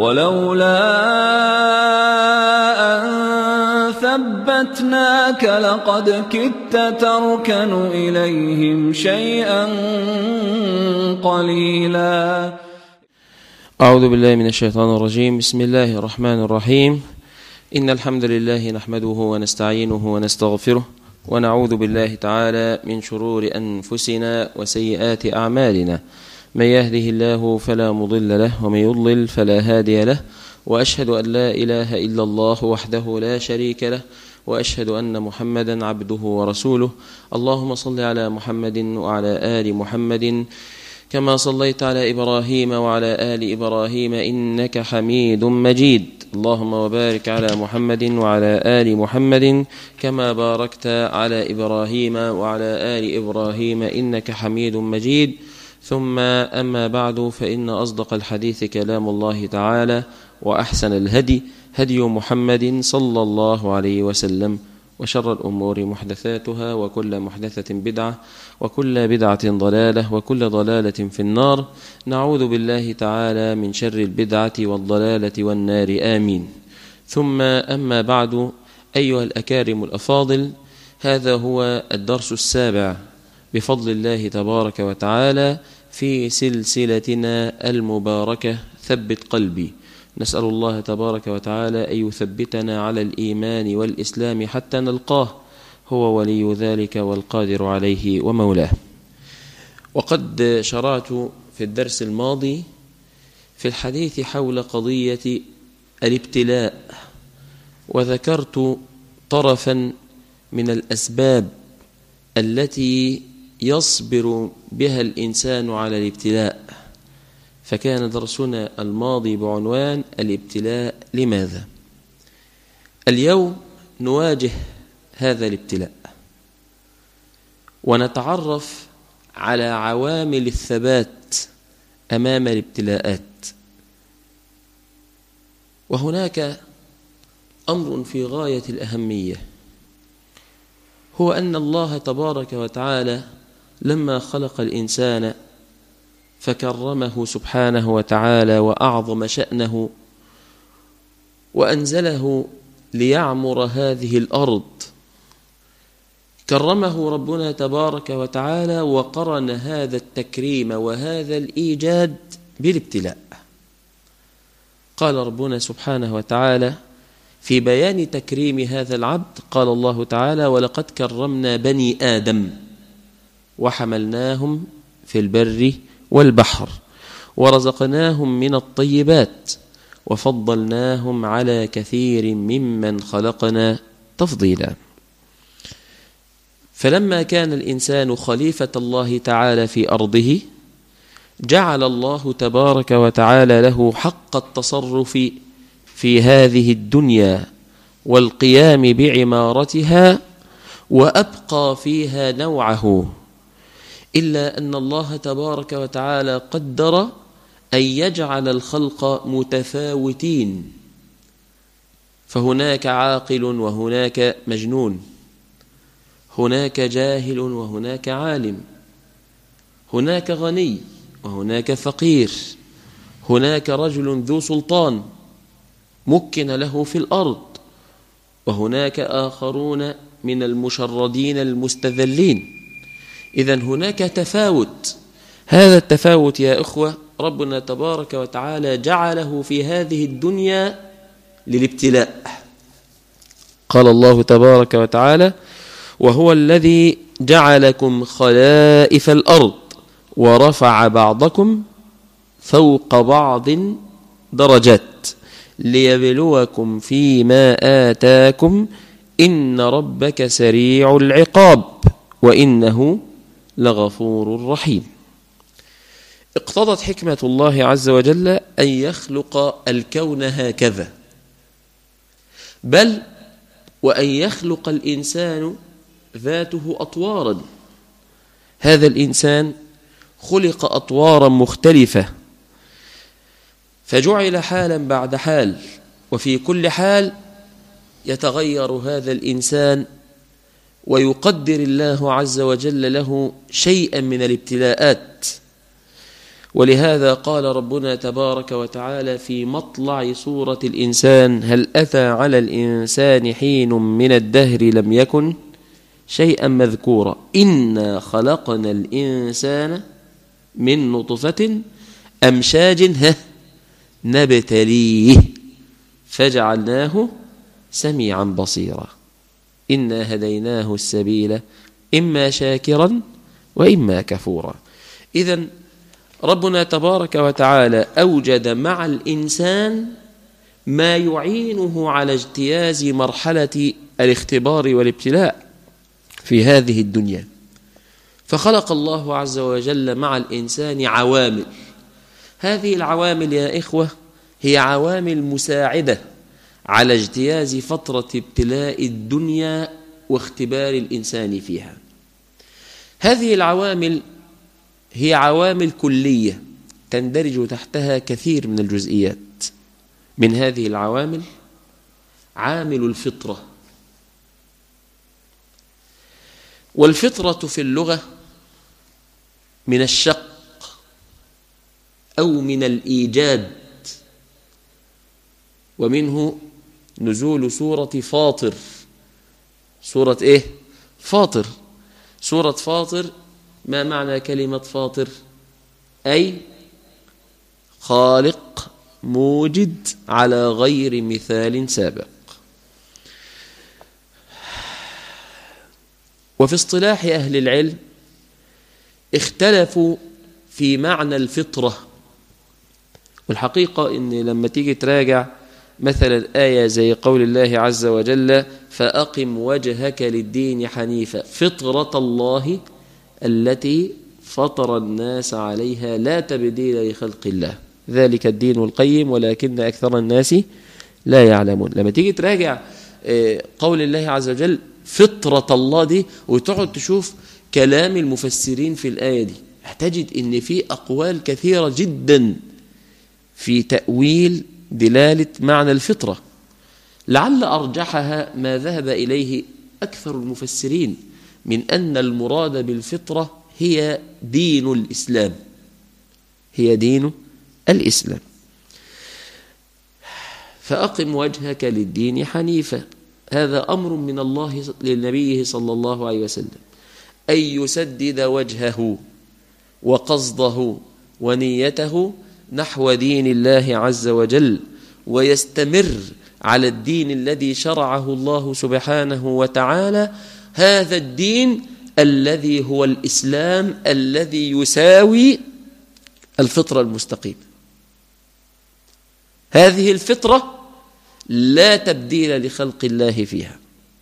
ولولا أن ثبتناك لقد كدت تركن إليهم شيئا قليلا أعوذ بالله من الشيطان الرجيم بسم الله الرحمن الرحيم إن الحمد لله نحمده ونستعينه ونستغفره ونعوذ بالله تعالى من شرور أنفسنا وسيئات أعمالنا من يهده الله فلا مضل له ومن يضلل فلا هادي له وأشهد أن لا إله إلا الله وحده لا شريك له وأشهد أن محمدا عبده ورسوله اللهم صل على محمد وعلى آل محمد كما صليت على إبراهيم وعلى آل إبراهيم إنك حميد مجيد اللهم وبارك على محمد وعلى آل محمد كما باركت على إبراهيم وعلى آل إبراهيم إنك حميد مجيد ثم أما بعد فإن أصدق الحديث كلام الله تعالى وأحسن الهدي هدي محمد صلى الله عليه وسلم وشر الأمور محدثاتها وكل محدثة بدعة وكل بدعة ضلالة وكل ضلالة في النار نعوذ بالله تعالى من شر البدعة والضلالة والنار آمين ثم أما بعد أيها الأكارم الأفاضل هذا هو الدرس السابع بفضل الله تبارك وتعالى في سلسلتنا المباركة ثبت قلبي نسأل الله تبارك وتعالى أن يثبتنا على الإيمان والإسلام حتى نلقاه هو ولي ذلك والقادر عليه ومولاه وقد شرعت في الدرس الماضي في الحديث حول قضية الابتلاء وذكرت طرفا من الأسباب التي يصبر بها الإنسان على الابتلاء فكان درسنا الماضي بعنوان الابتلاء لماذا اليوم نواجه هذا الابتلاء ونتعرف على عوامل الثبات أمام الابتلاءات وهناك أمر في غاية الأهمية هو أن الله تبارك وتعالى لما خلق الإنسان فكرمه سبحانه وتعالى وأعظم شأنه وأنزله ليعمر هذه الأرض كرمه ربنا تبارك وتعالى وقرن هذا التكريم وهذا الإيجاد بالابتلاء قال ربنا سبحانه وتعالى في بيان تكريم هذا العبد قال الله تعالى ولقد كرمنا بني آدم وحملناهم في البر والبحر ورزقناهم من الطيبات وفضلناهم على كثير ممن خلقنا تفضيلا فلما كان الإنسان خليفة الله تعالى في أرضه جعل الله تبارك وتعالى له حق التصرف في هذه الدنيا والقيام بعمارتها وأبقى فيها نوعه إلا أن الله تبارك وتعالى قدر أن يجعل الخلق متفاوتين فهناك عاقل وهناك مجنون هناك جاهل وهناك عالم هناك غني وهناك فقير هناك رجل ذو سلطان مكن له في الأرض وهناك آخرون من المشردين المستذلين إذا هناك تفاوت هذا التفاوت يا إخوة ربنا تبارك وتعالى جعله في هذه الدنيا للابتلاء قال الله تبارك وتعالى وهو الذي جعلكم خلائف الأرض ورفع بعضكم فوق بعض درجات ليبلوكم فيما آتاكم إن ربك سريع العقاب وإنه لغفور رحيم اقتضت حكمة الله عز وجل أن يخلق الكون هكذا بل وأن يخلق الإنسان ذاته أطوارا هذا الإنسان خلق أطوارا مختلفة فجعل حالا بعد حال وفي كل حال يتغير هذا الإنسان ويقدر الله عز وجل له شيئا من الابتلاءات ولهذا قال ربنا تبارك وتعالى في مطلع سورة الإنسان هل أتى على الإنسان حين من الدهر لم يكن شيئا مذكورا إنا خلقنا الإنسان من نطفة أمشاج ها نبتليه فجعلناه سميعا بصيرا إنا هديناه السبيل إما شاكرا وإما كفورا إذا ربنا تبارك وتعالى أوجد مع الإنسان ما يعينه على اجتياز مرحلة الاختبار والابتلاء في هذه الدنيا فخلق الله عز وجل مع الإنسان عوامل هذه العوامل يا إخوة هي عوامل مساعدة على اجتياز فترة ابتلاء الدنيا واختبار الإنسان فيها هذه العوامل هي عوامل كلية تندرج تحتها كثير من الجزئيات من هذه العوامل عامل الفطرة والفطرة في اللغة من الشق أو من الإيجاد ومنه نزول سورة فاطر سورة إيه؟ فاطر سورة فاطر ما معنى كلمة فاطر أي خالق موجد على غير مثال سابق وفي اصطلاح أهل العلم اختلفوا في معنى الفطرة والحقيقة أن لما تيجي تراجع مثلا آية زي قول الله عز وجل فأقم وجهك للدين حنيفا فطرة الله التي فطر الناس عليها لا تبديل لخلق الله ذلك الدين القيم ولكن أكثر الناس لا يعلمون لما تيجي تراجع قول الله عز وجل فطرة الله دي وتقعد تشوف كلام المفسرين في الآية دي هتجد ان في أقوال كثيرة جدا في تأويل دلالة معنى الفطرة لعل أرجحها ما ذهب إليه أكثر المفسرين من أن المراد بالفطرة هي دين الإسلام هي دين الإسلام فأقم وجهك للدين حنيفا هذا أمر من الله للنبي صلى الله عليه وسلم أن يسدد وجهه وقصده ونيته نحو دين الله عز وجل ويستمر على الدين الذي شرعه الله سبحانه وتعالى هذا الدين الذي هو الإسلام الذي يساوي الفطرة المستقيمة هذه الفطرة لا تبديل لخلق الله فيها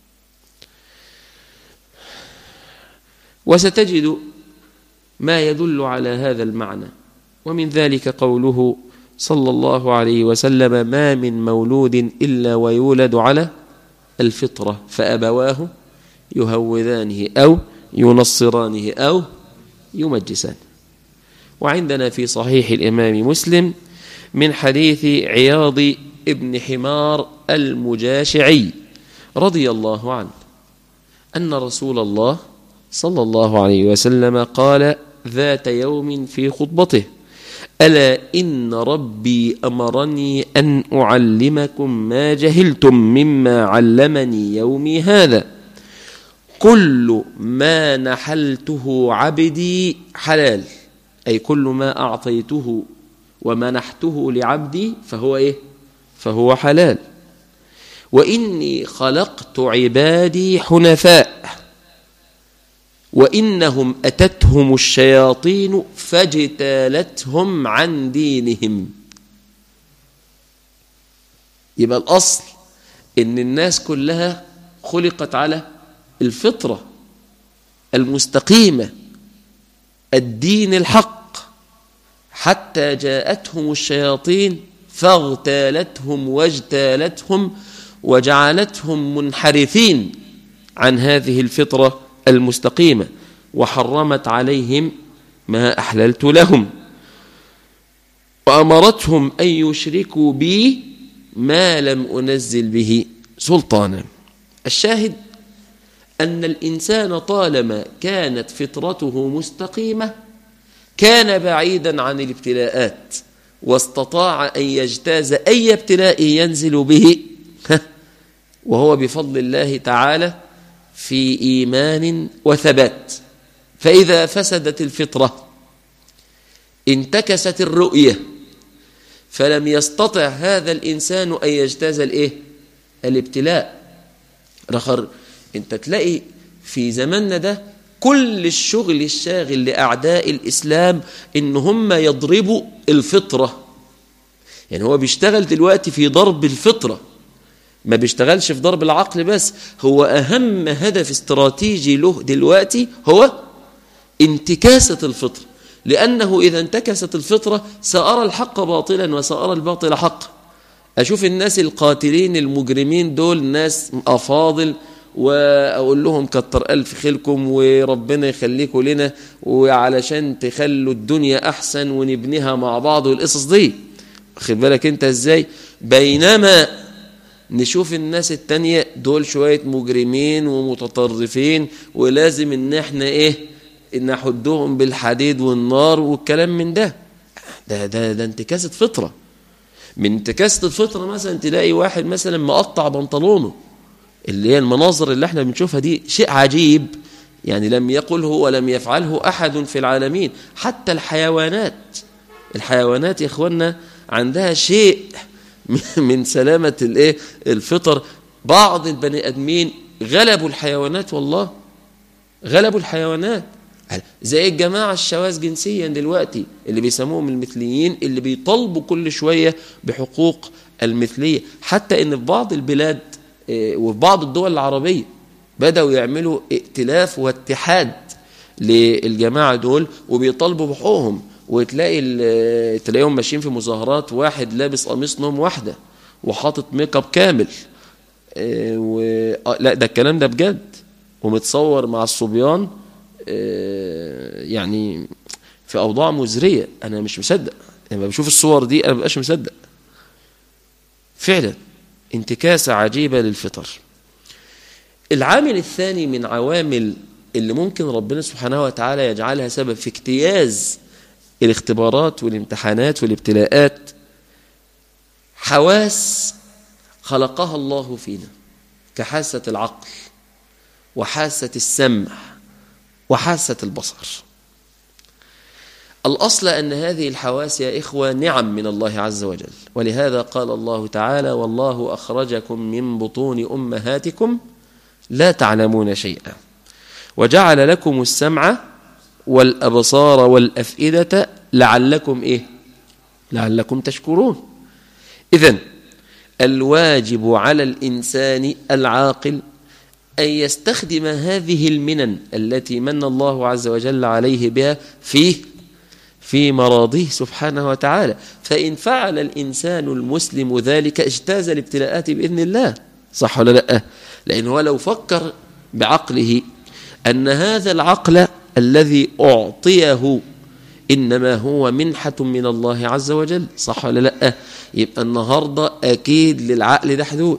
وستجد ما يدل على هذا المعنى ومن ذلك قوله صلى الله عليه وسلم ما من مولود إلا ويولد على الفطرة فأبواه يهوذانه أو ينصرانه أو يمجسانه وعندنا في صحيح الإمام مسلم من حديث عياض ابن حمار المجاشعي رضي الله عنه أن رسول الله صلى الله عليه وسلم قال ذات يوم في خطبته ألا إن ربي أمرني أن أعلمكم ما جهلتم مما علمني يومي هذا كل ما نحلته عبدي حلال أي كل ما أعطيته ومنحته لعبدي فهو إيه؟ فهو حلال وإني خلقت عبادي حنفاء وإنهم أتتهم الشياطين فاجتالتهم عن دينهم يبقى الأصل إن الناس كلها خلقت على الفطرة المستقيمة الدين الحق حتى جاءتهم الشياطين فاغتالتهم واجتالتهم وجعلتهم منحرفين عن هذه الفطرة المستقيمة وحرمت عليهم ما أحللت لهم وأمرتهم أن يشركوا بي ما لم أنزل به سلطانا الشاهد أن الإنسان طالما كانت فطرته مستقيمة كان بعيدا عن الابتلاءات واستطاع أن يجتاز أي ابتلاء ينزل به وهو بفضل الله تعالى في إيمان وثبات فإذا فسدت الفطرة انتكست الرؤية فلم يستطع هذا الإنسان أن يجتاز الإيه؟ الابتلاء رخر انت تلاقي في زماننا ده كل الشغل الشاغل لأعداء الإسلام إن هم يضربوا الفطرة يعني هو بيشتغل دلوقتي في ضرب الفطرة ما بيشتغلش في ضرب العقل بس هو أهم هدف استراتيجي له دلوقتي هو انتكاسة الفطرة لأنه إذا انتكست الفطرة سأرى الحق باطلا وسأرى الباطل حقا أشوف الناس القاتلين المجرمين دول ناس أفاضل وأقول لهم كتر ألف خيلكم وربنا يخليكم لنا وعلشان تخلوا الدنيا أحسن ونبنيها مع بعض والقصص دي خد بالك أنت إزاي بينما نشوف الناس التانية دول شوية مجرمين ومتطرفين ولازم ان احنا ايه نحدهم بالحديد والنار والكلام من ده ده ده, ده انتكاسة فطرة من انتكاسة الفطرة مثلا تلاقي واحد مثلا مقطع بنطلونه اللي هي المناظر اللي احنا بنشوفها دي شيء عجيب يعني لم يقله ولم يفعله أحد في العالمين حتى الحيوانات الحيوانات يا اخوانا عندها شيء من سلامة الايه الفطر بعض البني ادمين غلبوا الحيوانات والله غلبوا الحيوانات زي الجماعة الشواذ جنسيا دلوقتي اللي بيسموهم المثليين اللي بيطالبوا كل شوية بحقوق المثلية حتى ان في بعض البلاد وفي بعض الدول العربية بدأوا يعملوا ائتلاف واتحاد للجماعة دول وبيطالبوا بحقوقهم وتلاقي تلاقيهم ماشيين في مظاهرات واحد لابس قميص نوم واحدة وحاطط ميك اب كامل اه و... اه لا ده الكلام ده بجد ومتصور مع الصبيان اه يعني في اوضاع مزريه انا مش مصدق لما بشوف الصور دي انا مبقاش مصدق فعلا انتكاسه عجيبه للفطر العامل الثاني من عوامل اللي ممكن ربنا سبحانه وتعالى يجعلها سبب في اجتياز الاختبارات والامتحانات والابتلاءات حواس خلقها الله فينا كحاسة العقل وحاسة السمع وحاسة البصر الأصل أن هذه الحواس يا إخوة نعم من الله عز وجل ولهذا قال الله تعالى والله أخرجكم من بطون أمهاتكم لا تعلمون شيئا وجعل لكم السمع والأبصار والأفئدة لعلكم إيه لعلكم تشكرون إذن الواجب على الإنسان العاقل أن يستخدم هذه المنن التي من الله عز وجل عليه بها فيه في مراضيه سبحانه وتعالى فإن فعل الإنسان المسلم ذلك اجتاز الابتلاءات بإذن الله صح ولا لا لأنه لو فكر بعقله أن هذا العقل الذي أعطيه إنما هو منحة من الله عز وجل صح ولا لا يبقى النهاردة أكيد للعقل ده حدود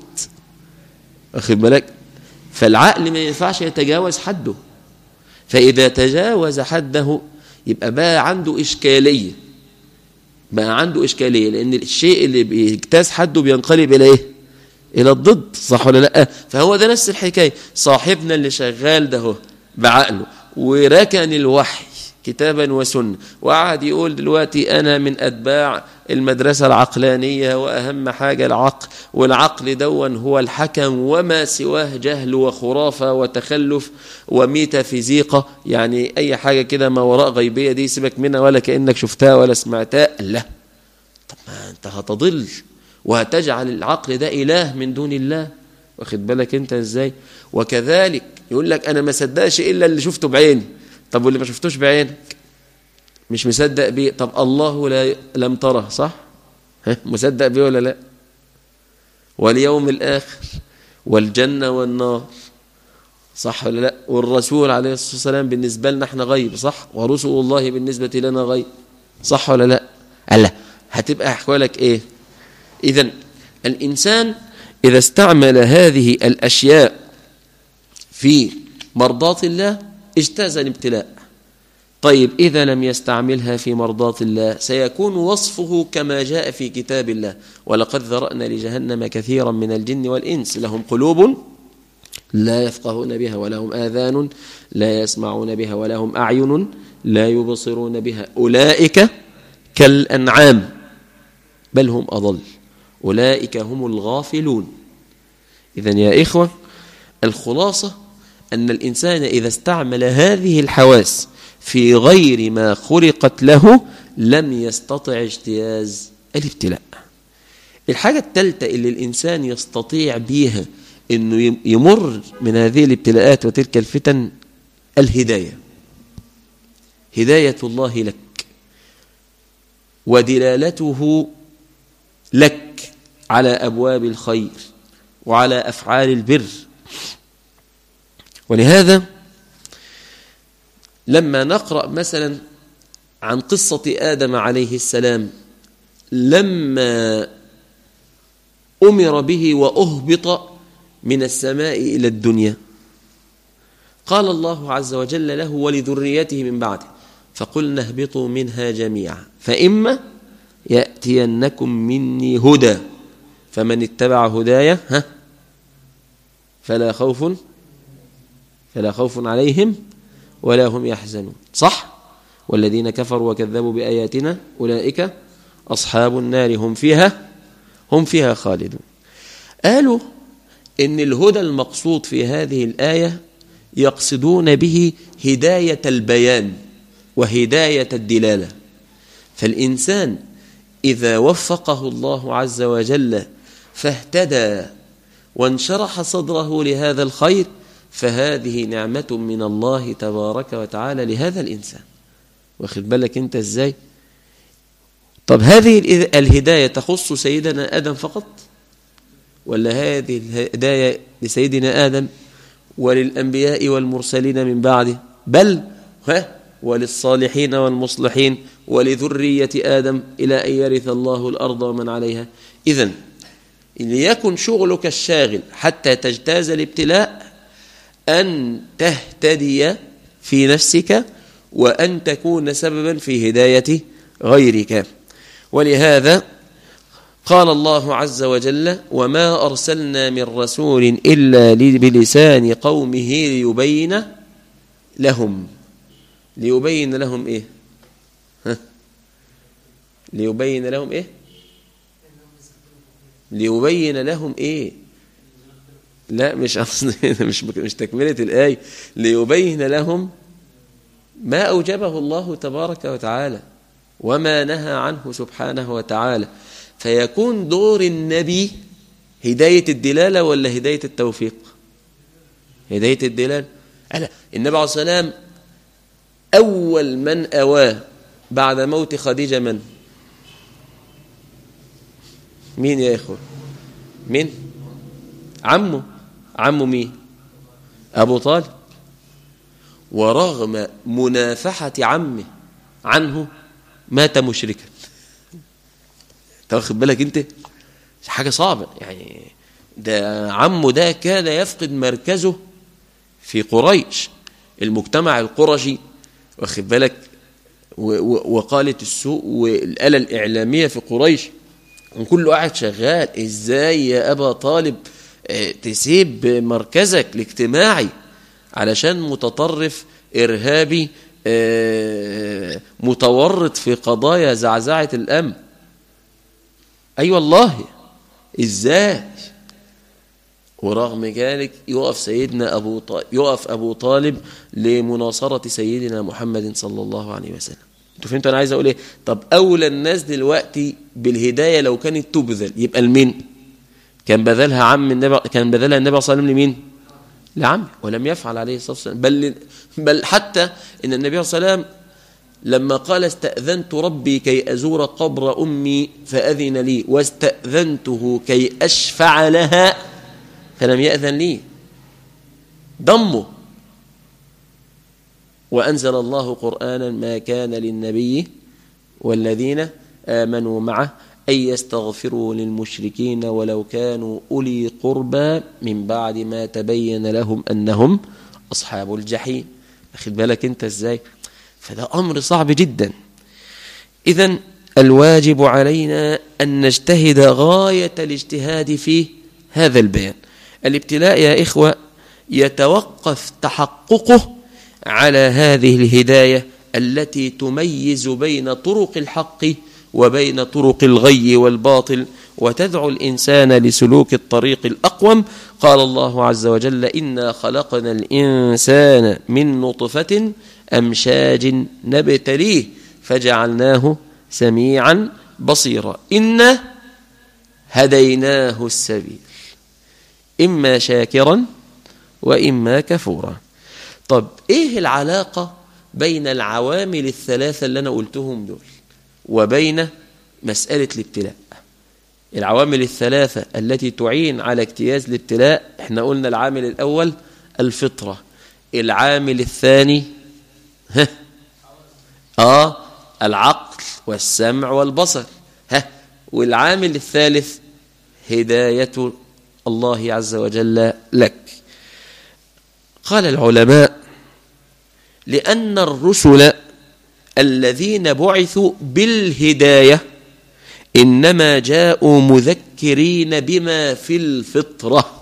أخذ بالك فالعقل ما ينفعش يتجاوز حده فإذا تجاوز حده يبقى بقى عنده إشكالية بقى عنده إشكالية لأن الشيء اللي بيجتاز حده بينقلب إلى إيه إلى الضد صح ولا لا فهو ده نفس الحكاية صاحبنا اللي شغال ده هو بعقله وركن الوحي كتابا وسنة وقعد يقول دلوقتي أنا من أتباع المدرسة العقلانية وأهم حاجة العقل والعقل دون هو الحكم وما سواه جهل وخرافة وتخلف وميتافيزيقا يعني أي حاجة كده ما وراء غيبية دي سيبك منها ولا كأنك شفتها ولا سمعتها لا طب ما أنت هتضل وهتجعل العقل ده إله من دون الله واخد بالك أنت إزاي وكذلك يقول لك أنا ما صدقش إلا اللي شفته بعيني طب واللي ما شفتوش بعينك مش مصدق بيه طب الله لا لم تره صح ها مصدق بيه ولا لا واليوم الآخر والجنة والنار صح ولا لا والرسول عليه الصلاة والسلام بالنسبة لنا احنا غيب صح ورسول الله بالنسبة لنا غيب صح ولا لا ألا هتبقى أحوالك ايه إذا الإنسان إذا استعمل هذه الأشياء في مرضاة الله اجتاز الابتلاء طيب إذا لم يستعملها في مرضاة الله سيكون وصفه كما جاء في كتاب الله ولقد ذرأنا لجهنم كثيرا من الجن والإنس لهم قلوب لا يفقهون بها ولهم آذان لا يسمعون بها ولهم أعين لا يبصرون بها أولئك كالأنعام بل هم أضل أولئك هم الغافلون إذا يا إخوة الخلاصة أن الإنسان إذا استعمل هذه الحواس في غير ما خلقت له لم يستطع اجتياز الابتلاء الحاجة الثالثة اللي الإنسان يستطيع بيها أنه يمر من هذه الابتلاءات وتلك الفتن الهداية هداية الله لك ودلالته لك على أبواب الخير وعلى أفعال البر ولهذا لما نقرأ مثلا عن قصة آدم عليه السلام لما أمر به وأهبط من السماء إلى الدنيا قال الله عز وجل له ولذريته من بعده فقلنا اهبطوا منها جميعا فإما يأتينكم مني هدى فمن اتبع هدايا ها فلا خوف فلا خوف عليهم ولا هم يحزنون صح والذين كفروا وكذبوا بآياتنا أولئك أصحاب النار هم فيها هم فيها خالدون قالوا إن الهدى المقصود في هذه الآية يقصدون به هداية البيان وهداية الدلالة فالإنسان إذا وفقه الله عز وجل فاهتدى وانشرح صدره لهذا الخير فهذه نعمة من الله تبارك وتعالى لهذا الإنسان واخد بالك أنت إزاي طب هذه الهداية تخص سيدنا آدم فقط ولا هذه الهداية لسيدنا آدم وللأنبياء والمرسلين من بعده بل ها وللصالحين والمصلحين ولذرية آدم إلى أن يرث الله الأرض ومن عليها إذن ليكن شغلك الشاغل حتى تجتاز الابتلاء أن تهتدي في نفسك وأن تكون سببا في هداية غيرك ولهذا قال الله عز وجل وما أرسلنا من رسول إلا بلسان قومه ليبين لهم ليبين لهم إيه ها؟ ليبين لهم إيه ليبين لهم إيه لا مش أصلي مش مش تكملة الآية ليبين لهم ما أوجبه الله تبارك وتعالى وما نهى عنه سبحانه وتعالى فيكون دور النبي هداية الدلالة ولا هداية التوفيق هداية الدلالة ألا النبي عليه الصلاة والسلام أول من أواه بعد موت خديجة من مين يا إخوة مين عمه عمه مين أبو طالب ورغم منافحة عمه عنه مات مشركا تاخد بالك انت حاجة صعبة يعني ده عمه ده كان يفقد مركزه في قريش المجتمع القرشي واخد بالك وقالت السوء والآلة الإعلامية في قريش وكله قاعد شغال ازاي يا أبا طالب تسيب مركزك الاجتماعي علشان متطرف إرهابي متورط في قضايا زعزعة الأمن أي أيوة والله إزاي ورغم ذلك يقف سيدنا أبو طالب يقف أبو طالب لمناصرة سيدنا محمد صلى الله عليه وسلم انتوا فهمتوا أنا عايز أقول إيه طب أولى الناس دلوقتي بالهداية لو كانت تبذل يبقى لمين كان بذلها عم النبي كان بذلها النبي صلى الله عليه وسلم لمين لعمه ولم يفعل عليه الصلاة والسلام بل, بل حتى إن النبي صلى الله عليه وسلم لما قال استأذنت ربي كي أزور قبر أمي فأذن لي واستأذنته كي أشفع لها فلم يأذن لي ضمه وأنزل الله قرآنا ما كان للنبي والذين آمنوا معه أن يستغفروا للمشركين ولو كانوا أولي قربى من بعد ما تبين لهم أنهم أصحاب الجحيم أخذ بالك أنت إزاي فده أمر صعب جدا إذا الواجب علينا أن نجتهد غاية الاجتهاد في هذا البيان الابتلاء يا إخوة يتوقف تحققه على هذه الهداية التي تميز بين طرق الحق وبين طرق الغي والباطل وتدعو الإنسان لسلوك الطريق الأقوم قال الله عز وجل إنا خلقنا الإنسان من نطفة أمشاج نبتليه فجعلناه سميعا بصيرا إنا هديناه السبيل إما شاكرا وإما كفورا طب إيه العلاقة بين العوامل الثلاثة اللي أنا قلتهم دول وبين مسألة الابتلاء العوامل الثلاثة التي تعين على اجتياز الابتلاء احنا قلنا العامل الأول الفطرة العامل الثاني ها آه العقل والسمع والبصر ها والعامل الثالث هداية الله عز وجل لك قال العلماء لأن الرسل الذين بعثوا بالهداية إنما جاءوا مذكرين بما في الفطرة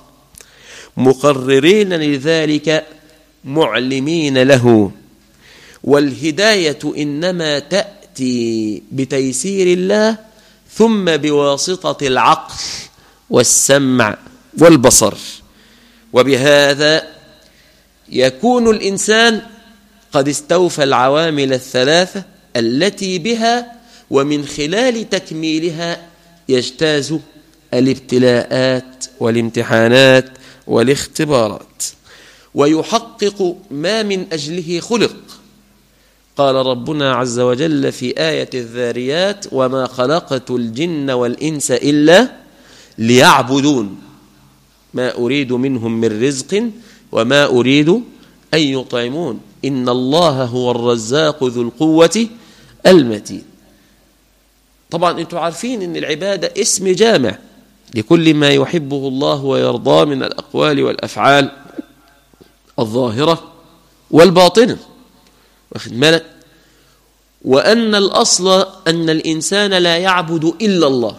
مقررين لذلك معلمين له والهداية إنما تأتي بتيسير الله ثم بواسطة العقل والسمع والبصر وبهذا يكون الإنسان قد استوفى العوامل الثلاثة التي بها ومن خلال تكميلها يجتاز الابتلاءات والامتحانات والاختبارات ويحقق ما من أجله خلق قال ربنا عز وجل في آية الذاريات وما خلقت الجن والإنس إلا ليعبدون ما أريد منهم من رزق وما أريد أن يطعمون إن الله هو الرزاق ذو القوة المتين طبعا أنتم عارفين أن العبادة اسم جامع لكل ما يحبه الله ويرضاه من الأقوال والأفعال الظاهرة والباطنة واخد بالك وأن الأصل أن الإنسان لا يعبد إلا الله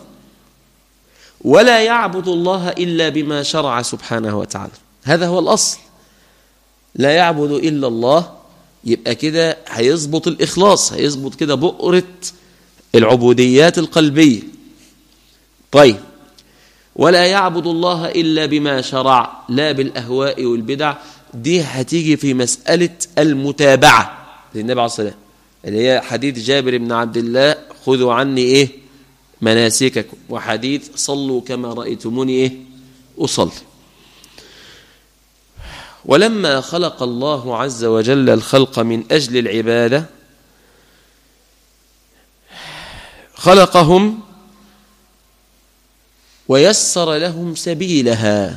ولا يعبد الله إلا بما شرع سبحانه وتعالى هذا هو الأصل لا يعبد إلا الله يبقى كده هيظبط الإخلاص هيظبط كده بؤرة العبوديات القلبية طيب ولا يعبد الله إلا بما شرع لا بالأهواء والبدع دي هتيجي في مسألة المتابعة للنبي عليه الصلاة اللي هي حديث جابر بن عبد الله خذوا عني إيه مناسككم وحديث صلوا كما رأيتموني إيه أصلي ولما خلق الله عز وجل الخلق من أجل العبادة خلقهم ويسر لهم سبيلها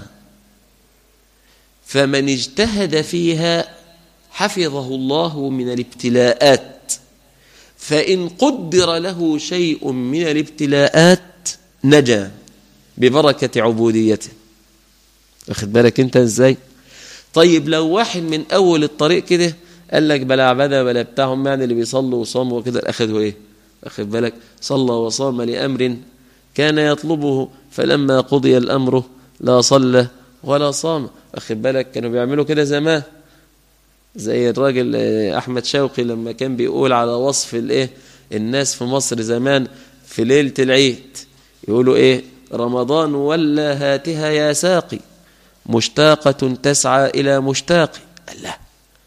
فمن اجتهد فيها حفظه الله من الابتلاءات فإن قدر له شيء من الابتلاءات نجا ببركة عبوديته واخد بالك انت ازاي طيب لو واحد من اول الطريق كده قال لك بلا عبادة بلا بتاعهم يعني اللي بيصلوا وصاموا وكده اخذوا ايه واخد بالك صلى وصام لأمر كان يطلبه فلما قضي الأمر لا صلى ولا صام واخد بالك كانوا بيعملوا كده زمان زي الراجل أحمد شوقي لما كان بيقول على وصف الايه الناس في مصر زمان في ليلة العيد يقولوا ايه رمضان ولا هاتها يا ساقي مشتاقة تسعى إلى مشتاق الله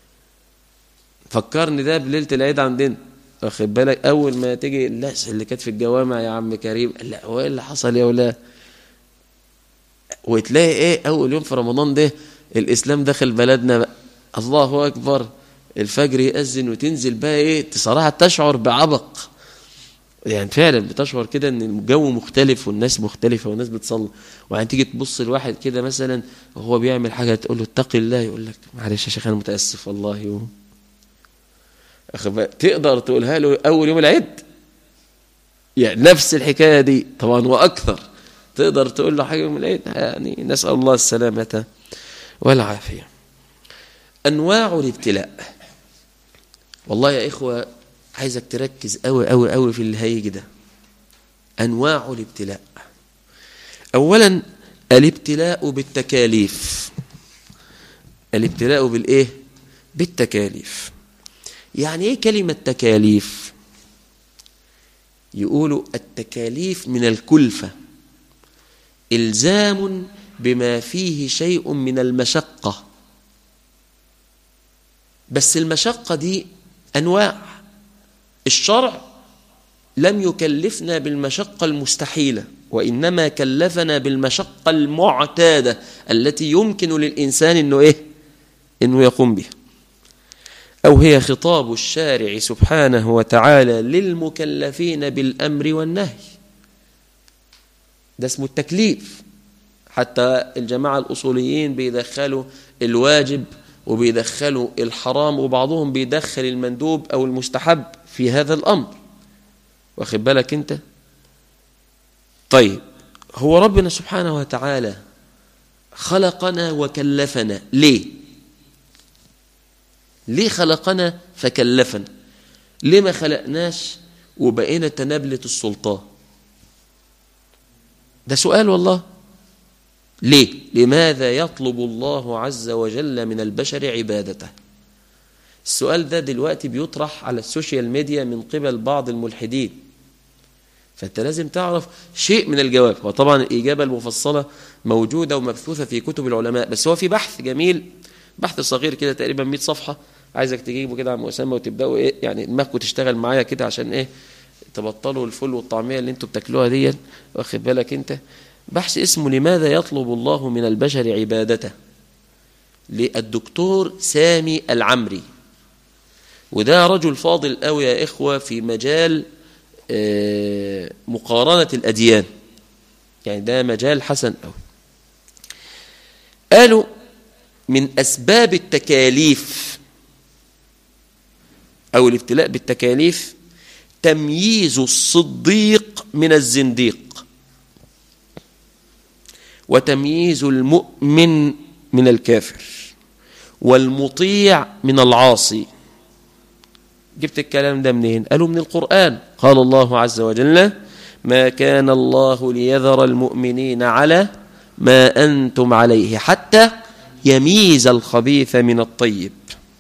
فكرني ده بليلة العيد عندنا واخد بالك أول ما تيجي الناس اللي كانت في الجوامع يا عم كريم لا هو ايه اللي حصل يا ولا وتلاقي ايه أول يوم في رمضان ده الإسلام دخل بلدنا بقى الله أكبر الفجر يأذن وتنزل بقى ايه صراحة تشعر بعبق يعني فعلا بتشعر كده ان الجو مختلف والناس مختلفة والناس بتصلي وبعدين تيجي تبص لواحد كده مثلا وهو بيعمل حاجة تقول له اتق الله يقول لك معلش يا شيخ انا متأسف والله و... تقدر تقولها له اول يوم العيد يعني نفس الحكاية دي طبعا واكثر تقدر تقول له حاجة يوم العيد يعني نسأل الله السلامة والعافية انواع الابتلاء والله يا إخوة عايزك تركز قوي قوي قوي في اللي هيجي ده أنواع الابتلاء أولا الابتلاء بالتكاليف الابتلاء بالإيه؟ بالتكاليف يعني إيه كلمة تكاليف؟ يقولوا التكاليف من الكلفة إلزام بما فيه شيء من المشقة بس المشقة دي أنواع الشرع لم يكلفنا بالمشقة المستحيلة وإنما كلفنا بالمشقة المعتادة التي يمكن للإنسان إنه إيه؟ إنه يقوم بها أو هي خطاب الشارع سبحانه وتعالى للمكلفين بالأمر والنهي ده اسمه التكليف حتى الجماعة الأصوليين بيدخلوا الواجب وبيدخلوا الحرام وبعضهم بيدخل المندوب أو المستحب في هذا الأمر واخد بالك أنت طيب هو ربنا سبحانه وتعالى خلقنا وكلفنا ليه ليه خلقنا فكلفنا ليه ما خلقناش وبقينا تنابلة السلطان ده سؤال والله ليه لماذا يطلب الله عز وجل من البشر عبادته السؤال ده دلوقتي بيطرح على السوشيال ميديا من قبل بعض الملحدين فانت لازم تعرف شيء من الجواب وطبعا الإجابة المفصلة موجودة ومبثوثة في كتب العلماء بس هو في بحث جميل بحث صغير كده تقريبا 100 صفحة عايزك تجيبه كده عم أسامة وتبدأوا إيه يعني دماغكم تشتغل معايا كده عشان إيه تبطلوا الفول والطعمية اللي انتوا بتاكلوها دي واخد بالك انت بحث اسمه لماذا يطلب الله من البشر عبادته للدكتور سامي العمري وده رجل فاضل قوي يا إخوة في مجال مقارنة الأديان يعني ده مجال حسن قوي قالوا من أسباب التكاليف أو الابتلاء بالتكاليف تمييز الصديق من الزنديق وتمييز المؤمن من الكافر والمطيع من العاصي جبت الكلام ده منين قالوا من القرآن قال الله عز وجل ما كان الله ليذر المؤمنين على ما أنتم عليه حتى يميز الخبيث من الطيب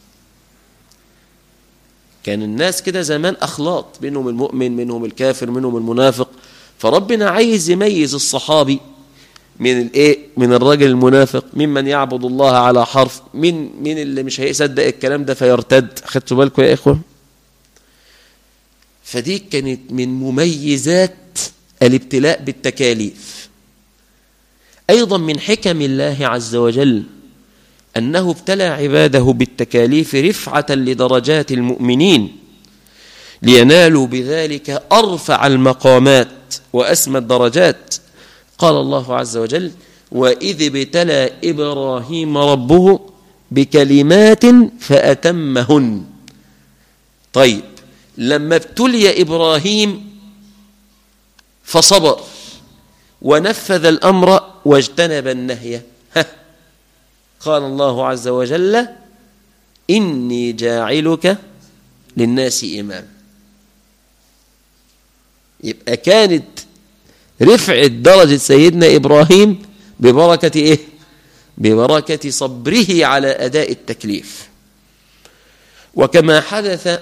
كان الناس كده زمان أخلاط منهم المؤمن منهم الكافر منهم المنافق فربنا عايز يميز الصحابي من الايه من الراجل المنافق ممن يعبد الله على حرف من من اللي مش هيصدق الكلام ده فيرتد خدتوا بالكم يا اخوه فدي كانت من مميزات الابتلاء بالتكاليف ايضا من حكم الله عز وجل انه ابتلى عباده بالتكاليف رفعه لدرجات المؤمنين لينالوا بذلك ارفع المقامات واسمى الدرجات قال الله عز وجل وإذ ابتلى إبراهيم ربه بكلمات فأتمهن طيب لما ابتلي إبراهيم فصبر ونفذ الأمر واجتنب النهي قال الله عز وجل إني جاعلك للناس إمام يبقى كانت رفعت درجة سيدنا إبراهيم ببركة إيه؟ ببركة صبره على أداء التكليف وكما حدث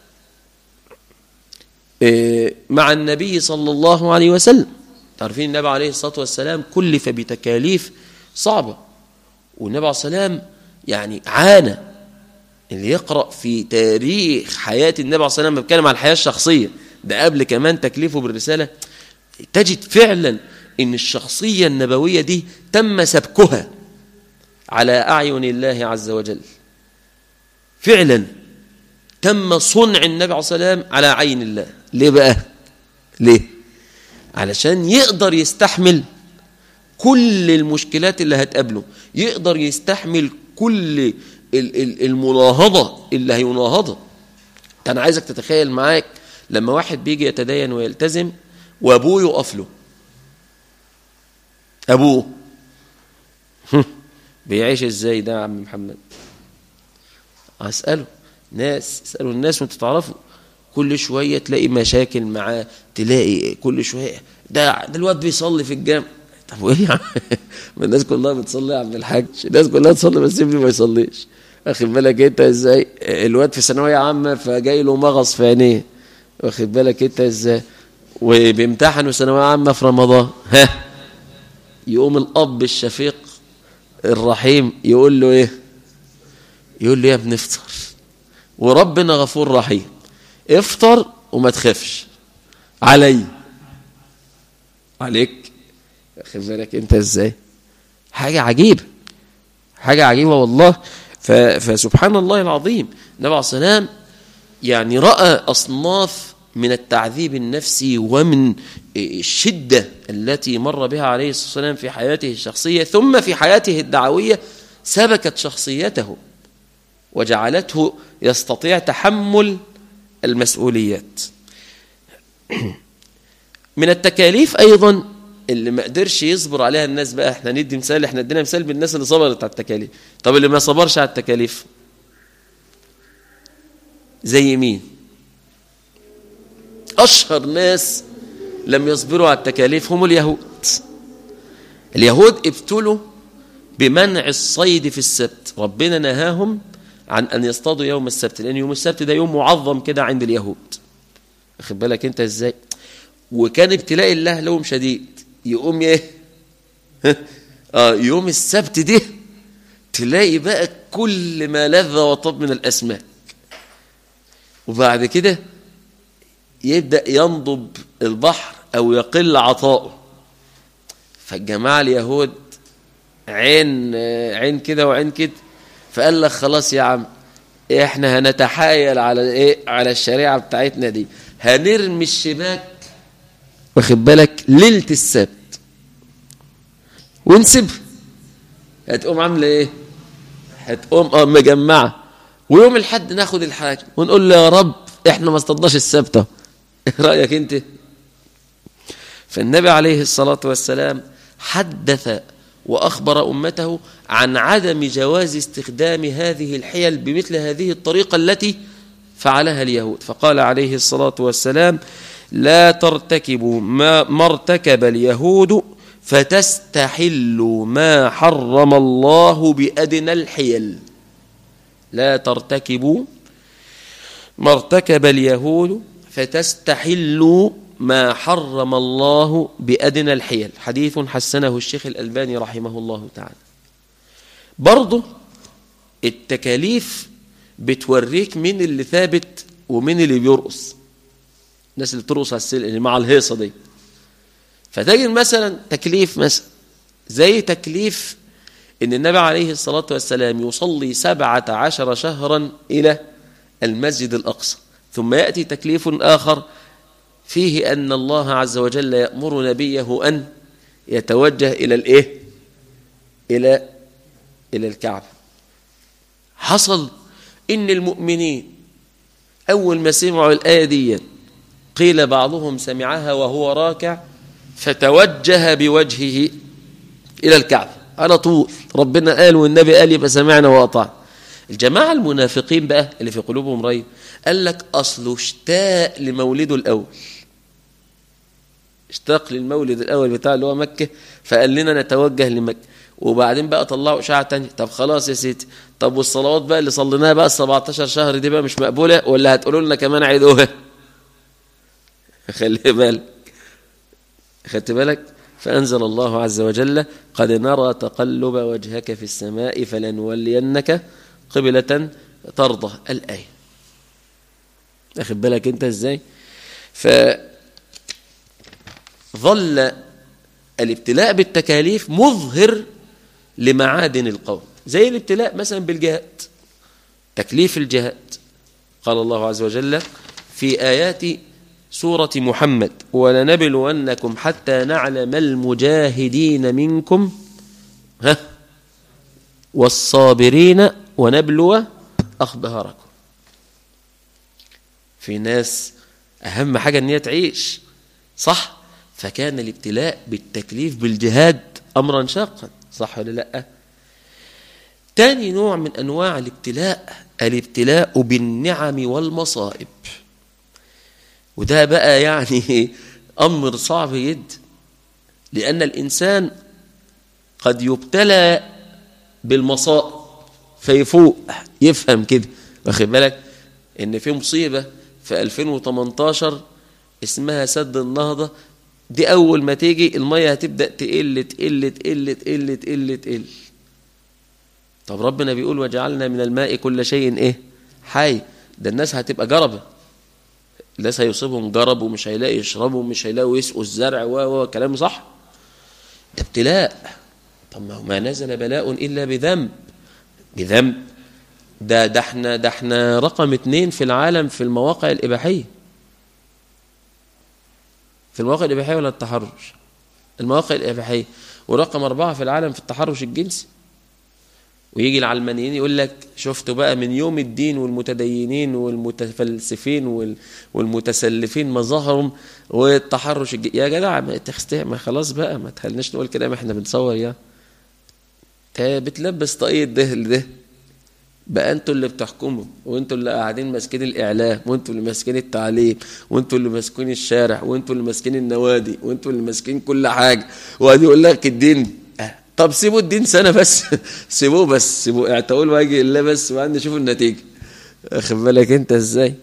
مع النبي صلى الله عليه وسلم تعرفين النبي عليه الصلاة والسلام كلف بتكاليف صعبة والنبي عليه الصلاة والسلام يعني عانى اللي يقرأ في تاريخ حياة النبي عليه الصلاة والسلام بيتكلم عن الحياة الشخصية ده قبل كمان تكليفه بالرسالة تجد فعلا ان الشخصية النبوية دي تم سبكها على أعين الله عز وجل فعلا تم صنع النبي عليه الصلاة والسلام على عين الله ليه بقى ليه علشان يقدر يستحمل كل المشكلات اللي هتقابله يقدر يستحمل كل المناهضة اللي هيناهضها أنا عايزك تتخيل معاك لما واحد بيجي يتدين ويلتزم وابوه يقف له ابوه بيعيش ازاي ده يا عم محمد اساله ناس اسألوا الناس وانتوا تعرفوا كل شوية تلاقي مشاكل معاه تلاقي كل شوية ده ده الواد بيصلي في الجامع طب وايه يا عم ما الناس كلها بتصلي يا عم الحاج الناس كلها تصلي بس ابني ما يصليش واخد بالك انت ازاي الواد في ثانويه عامه فجاي له مغص في عينيه واخد بالك انت ازاي وبيمتحنوا ثانويه عامه في رمضان ها يقوم الاب الشفيق الرحيم يقول له ايه يقول له يا ابني افطر وربنا غفور رحيم افطر وما تخافش علي عليك واخد بالك انت ازاي حاجه عجيبه حاجه عجيبه والله ف... فسبحان الله العظيم النبي عليه السلام يعني راى اصناف من التعذيب النفسي ومن الشده التي مر بها عليه الصلاه والسلام في حياته الشخصيه ثم في حياته الدعويه سبكت شخصيته وجعلته يستطيع تحمل المسؤوليات من التكاليف ايضا اللي ما قدرش يصبر عليها الناس بقى احنا ندي مثال احنا ادينا مثال بالناس اللي صبرت على التكاليف طب اللي ما صبرش على التكاليف زي مين اشهر ناس لم يصبروا على التكاليف هم اليهود اليهود ابتلوا بمنع الصيد في السبت ربنا نهاهم عن ان يصطادوا يوم السبت لان يوم السبت ده يوم معظم كده عند اليهود واخد بالك انت ازاي وكان ابتلاء الله لهم شديد يقوم ايه اه يوم السبت ده تلاقي بقى كل ما لذ وطب من الاسماك وبعد كده يبدا ينضب البحر او يقل عطاؤه فالجماعه اليهود عين عين كده وعين كده فقال لك خلاص يا عم احنا هنتحايل على ايه على الشريعه بتاعتنا دي هنرمي الشباك واخد بالك ليله السبت ونسيبها هتقوم عامله ايه هتقوم اه مجمعه ويوم الحد ناخد الحاجه ونقول له يا رب احنا ما اصطدناش السبته ايه رايك انت فالنبي عليه الصلاه والسلام حدث واخبر امته عن عدم جواز استخدام هذه الحيل بمثل هذه الطريقه التي فعلها اليهود فقال عليه الصلاه والسلام لا ترتكبوا ما, ما ارتكب اليهود فتستحلوا ما حرم الله بأدنى الحيل لا ترتكبوا ما ارتكب اليهود فتستحلوا ما حرم الله بأدنى الحيل حديث حسنه الشيخ الألباني رحمه الله تعالى برضه التكاليف بتوريك مين اللي ثابت ومين اللي بيرقص الناس اللي بترقص على السل اللي مع الهيصه دي فتجد مثلا تكليف مثلا زي تكليف ان النبي عليه الصلاه والسلام يصلي سبعه عشر شهرا الى المسجد الاقصى ثم ياتي تكليف اخر فيه ان الله عز وجل يامر نبيه ان يتوجه الى الايه الى الى الكعبه حصل ان المؤمنين اول ما سمعوا الايه دي قيل بعضهم سمعها وهو راكع فتوجه بوجهه إلى الكعبة على طول ربنا قال والنبي قال يبقى سمعنا وأطعنا الجماعة المنافقين بقى اللي في قلوبهم ريب قال لك أصله اشتاق لمولده الأول اشتاق للمولد الأول بتاع اللي هو مكة فقال لنا نتوجه لمكة وبعدين بقى طلعوا إشاعة تانية طب خلاص يا سيدي طب والصلوات بقى اللي صليناها بقى ال 17 شهر دي بقى مش مقبولة ولا هتقولوا لنا كمان عيدوها خلي بالك خدت بالك فأنزل الله عز وجل قد نرى تقلب وجهك في السماء فلنولينك قبلة ترضى الآية أخد بالك أنت إزاي فظل الابتلاء بالتكاليف مظهر لمعادن القوم زي الابتلاء مثلا بالجهاد تكليف الجهاد قال الله عز وجل في آيات سورة محمد ولنبلونكم حتى نعلم المجاهدين منكم ها والصابرين ونبلو أخباركم في ناس أهم حاجة أن هي تعيش صح فكان الابتلاء بالتكليف بالجهاد أمرا شاقا صح ولا لا تاني نوع من أنواع الابتلاء الابتلاء بالنعم والمصائب وده بقى يعني أمر صعب جدا لأن الإنسان قد يبتلى بالمصائب فيفوق يفهم كده واخد بالك ان في مصيبة في 2018 اسمها سد النهضة دي أول ما تيجي المية هتبدأ تقل تقل تقل تقل تقل تقل طب ربنا بيقول وجعلنا من الماء كل شيء ايه حي ده الناس هتبقى جربة الناس هيصيبهم جرب ومش هيلاقي يشربوا ومش هيلاقوا يسقوا الزرع و و كلام صح ده ابتلاء طب ما هو ما نزل بلاء إلا بذنب بذنب ده ده احنا ده احنا رقم اتنين في العالم في المواقع الإباحية في المواقع الإباحية ولا التحرش المواقع الإباحية ورقم أربعة في العالم في التحرش الجنسي ويجي العلمانيين يقول لك شفتوا بقى من يوم الدين والمتدينين والمتفلسفين وال- والمتسلفين مظاهرهم والتحرش الج... يا جدع ما تخست- ما خلاص بقى ما تخليناش نقول كده ما احنا بنصور يا تا بتلبس طاقية ده لده بقى انتوا اللي بتحكموا وانتوا اللي قاعدين ماسكين الاعلام وانتوا اللي ماسكين التعليم وانتوا اللي ماسكين الشارع وانتوا اللي ماسكين النوادي وانتوا اللي ماسكين كل حاجه وقعد يقول لك الدين اه، طب سيبوا الدين سنه بس سيبوه بس سيبوه اعتقوا وجه الله بس وبعدين نشوفوا النتيجه واخد بالك انت ازاي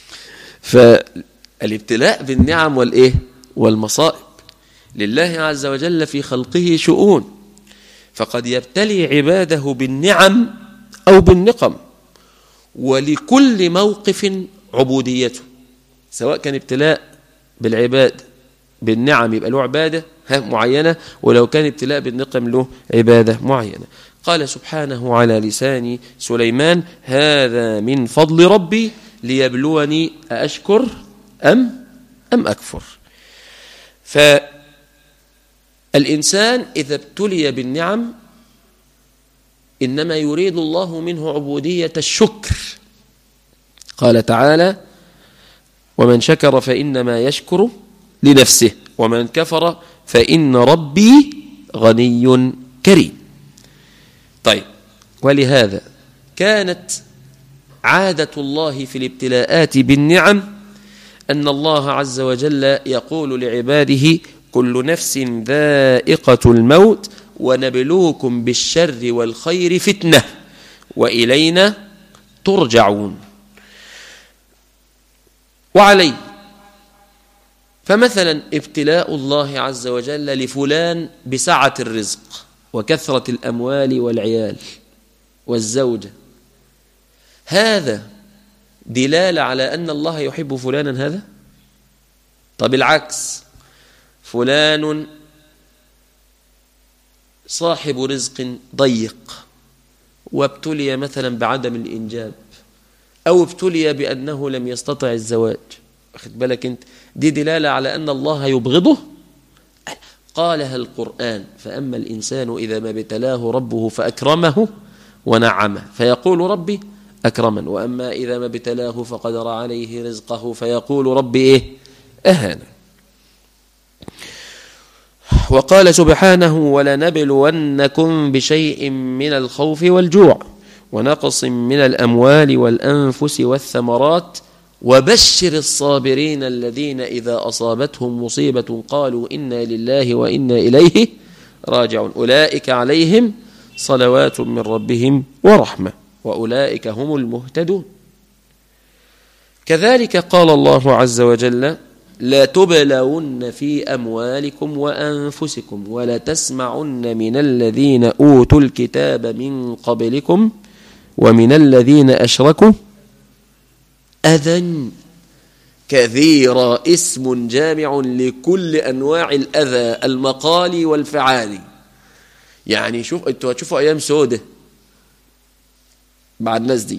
فالابتلاء بالنعم والايه والمصائب لله عز وجل في خلقه شؤون فقد يبتلي عباده بالنعم أو بالنقم ولكل موقف عبوديته سواء كان ابتلاء بالعباد بالنعم يبقى له عبادة ها معينة ولو كان ابتلاء بالنقم له عبادة معينة قال سبحانه على لسان سليمان هذا من فضل ربي ليبلوني أأشكر أم أم أكفر فالإنسان إذا ابتلي بالنعم إنما يريد الله منه عبودية الشكر قال تعالى ومن شكر فإنما يشكر لنفسه ومن كفر فإن ربي غني كريم طيب ولهذا كانت عادة الله في الابتلاءات بالنعم أن الله عز وجل يقول لعباده كل نفس ذائقة الموت ونبلوكم بالشر والخير فتنة وإلينا ترجعون وعليه فمثلا ابتلاء الله عز وجل لفلان بسعة الرزق وكثرة الأموال والعيال والزوجة هذا دلالة على أن الله يحب فلانا هذا طب العكس فلان صاحب رزق ضيق وابتلي مثلا بعدم الإنجاب أو ابتلي بأنه لم يستطع الزواج أخذ بالك أنت دي دلالة على أن الله يبغضه قالها القرآن فأما الإنسان إذا ما ابتلاه ربه فأكرمه ونعمه فيقول ربي أكرمن وأما إذا ما ابتلاه فقدر عليه رزقه فيقول ربي إيه أهانا وقال سبحانه ولنبلونكم بشيء من الخوف والجوع ونقص من الأموال والأنفس والثمرات وبشر الصابرين الذين إذا أصابتهم مصيبة قالوا إنا لله وإنا إليه راجعون أولئك عليهم صلوات من ربهم ورحمة وأولئك هم المهتدون كذلك قال الله عز وجل لا تبلون في أموالكم وأنفسكم ولا تسمعن من الذين أوتوا الكتاب من قبلكم ومن الذين أشركوا أذى كثيرا اسم جامع لكل أنواع الأذى المقالي والفعالي يعني شوف انتوا هتشوفوا أيام سودة مع الناس دي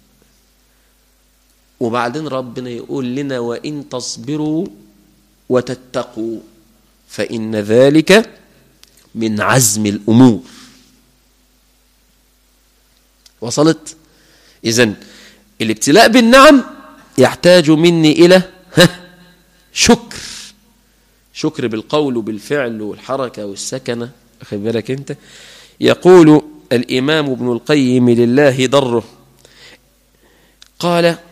وبعدين ربنا يقول لنا وإن تصبروا وتتقوا فإن ذلك من عزم الأمور وصلت إذن الابتلاء بالنعم يحتاج مني إلى شكر شكر بالقول وبالفعل والحركة والسكنة أخذ بالك أنت يقول الإمام ابن القيم لله ضره قال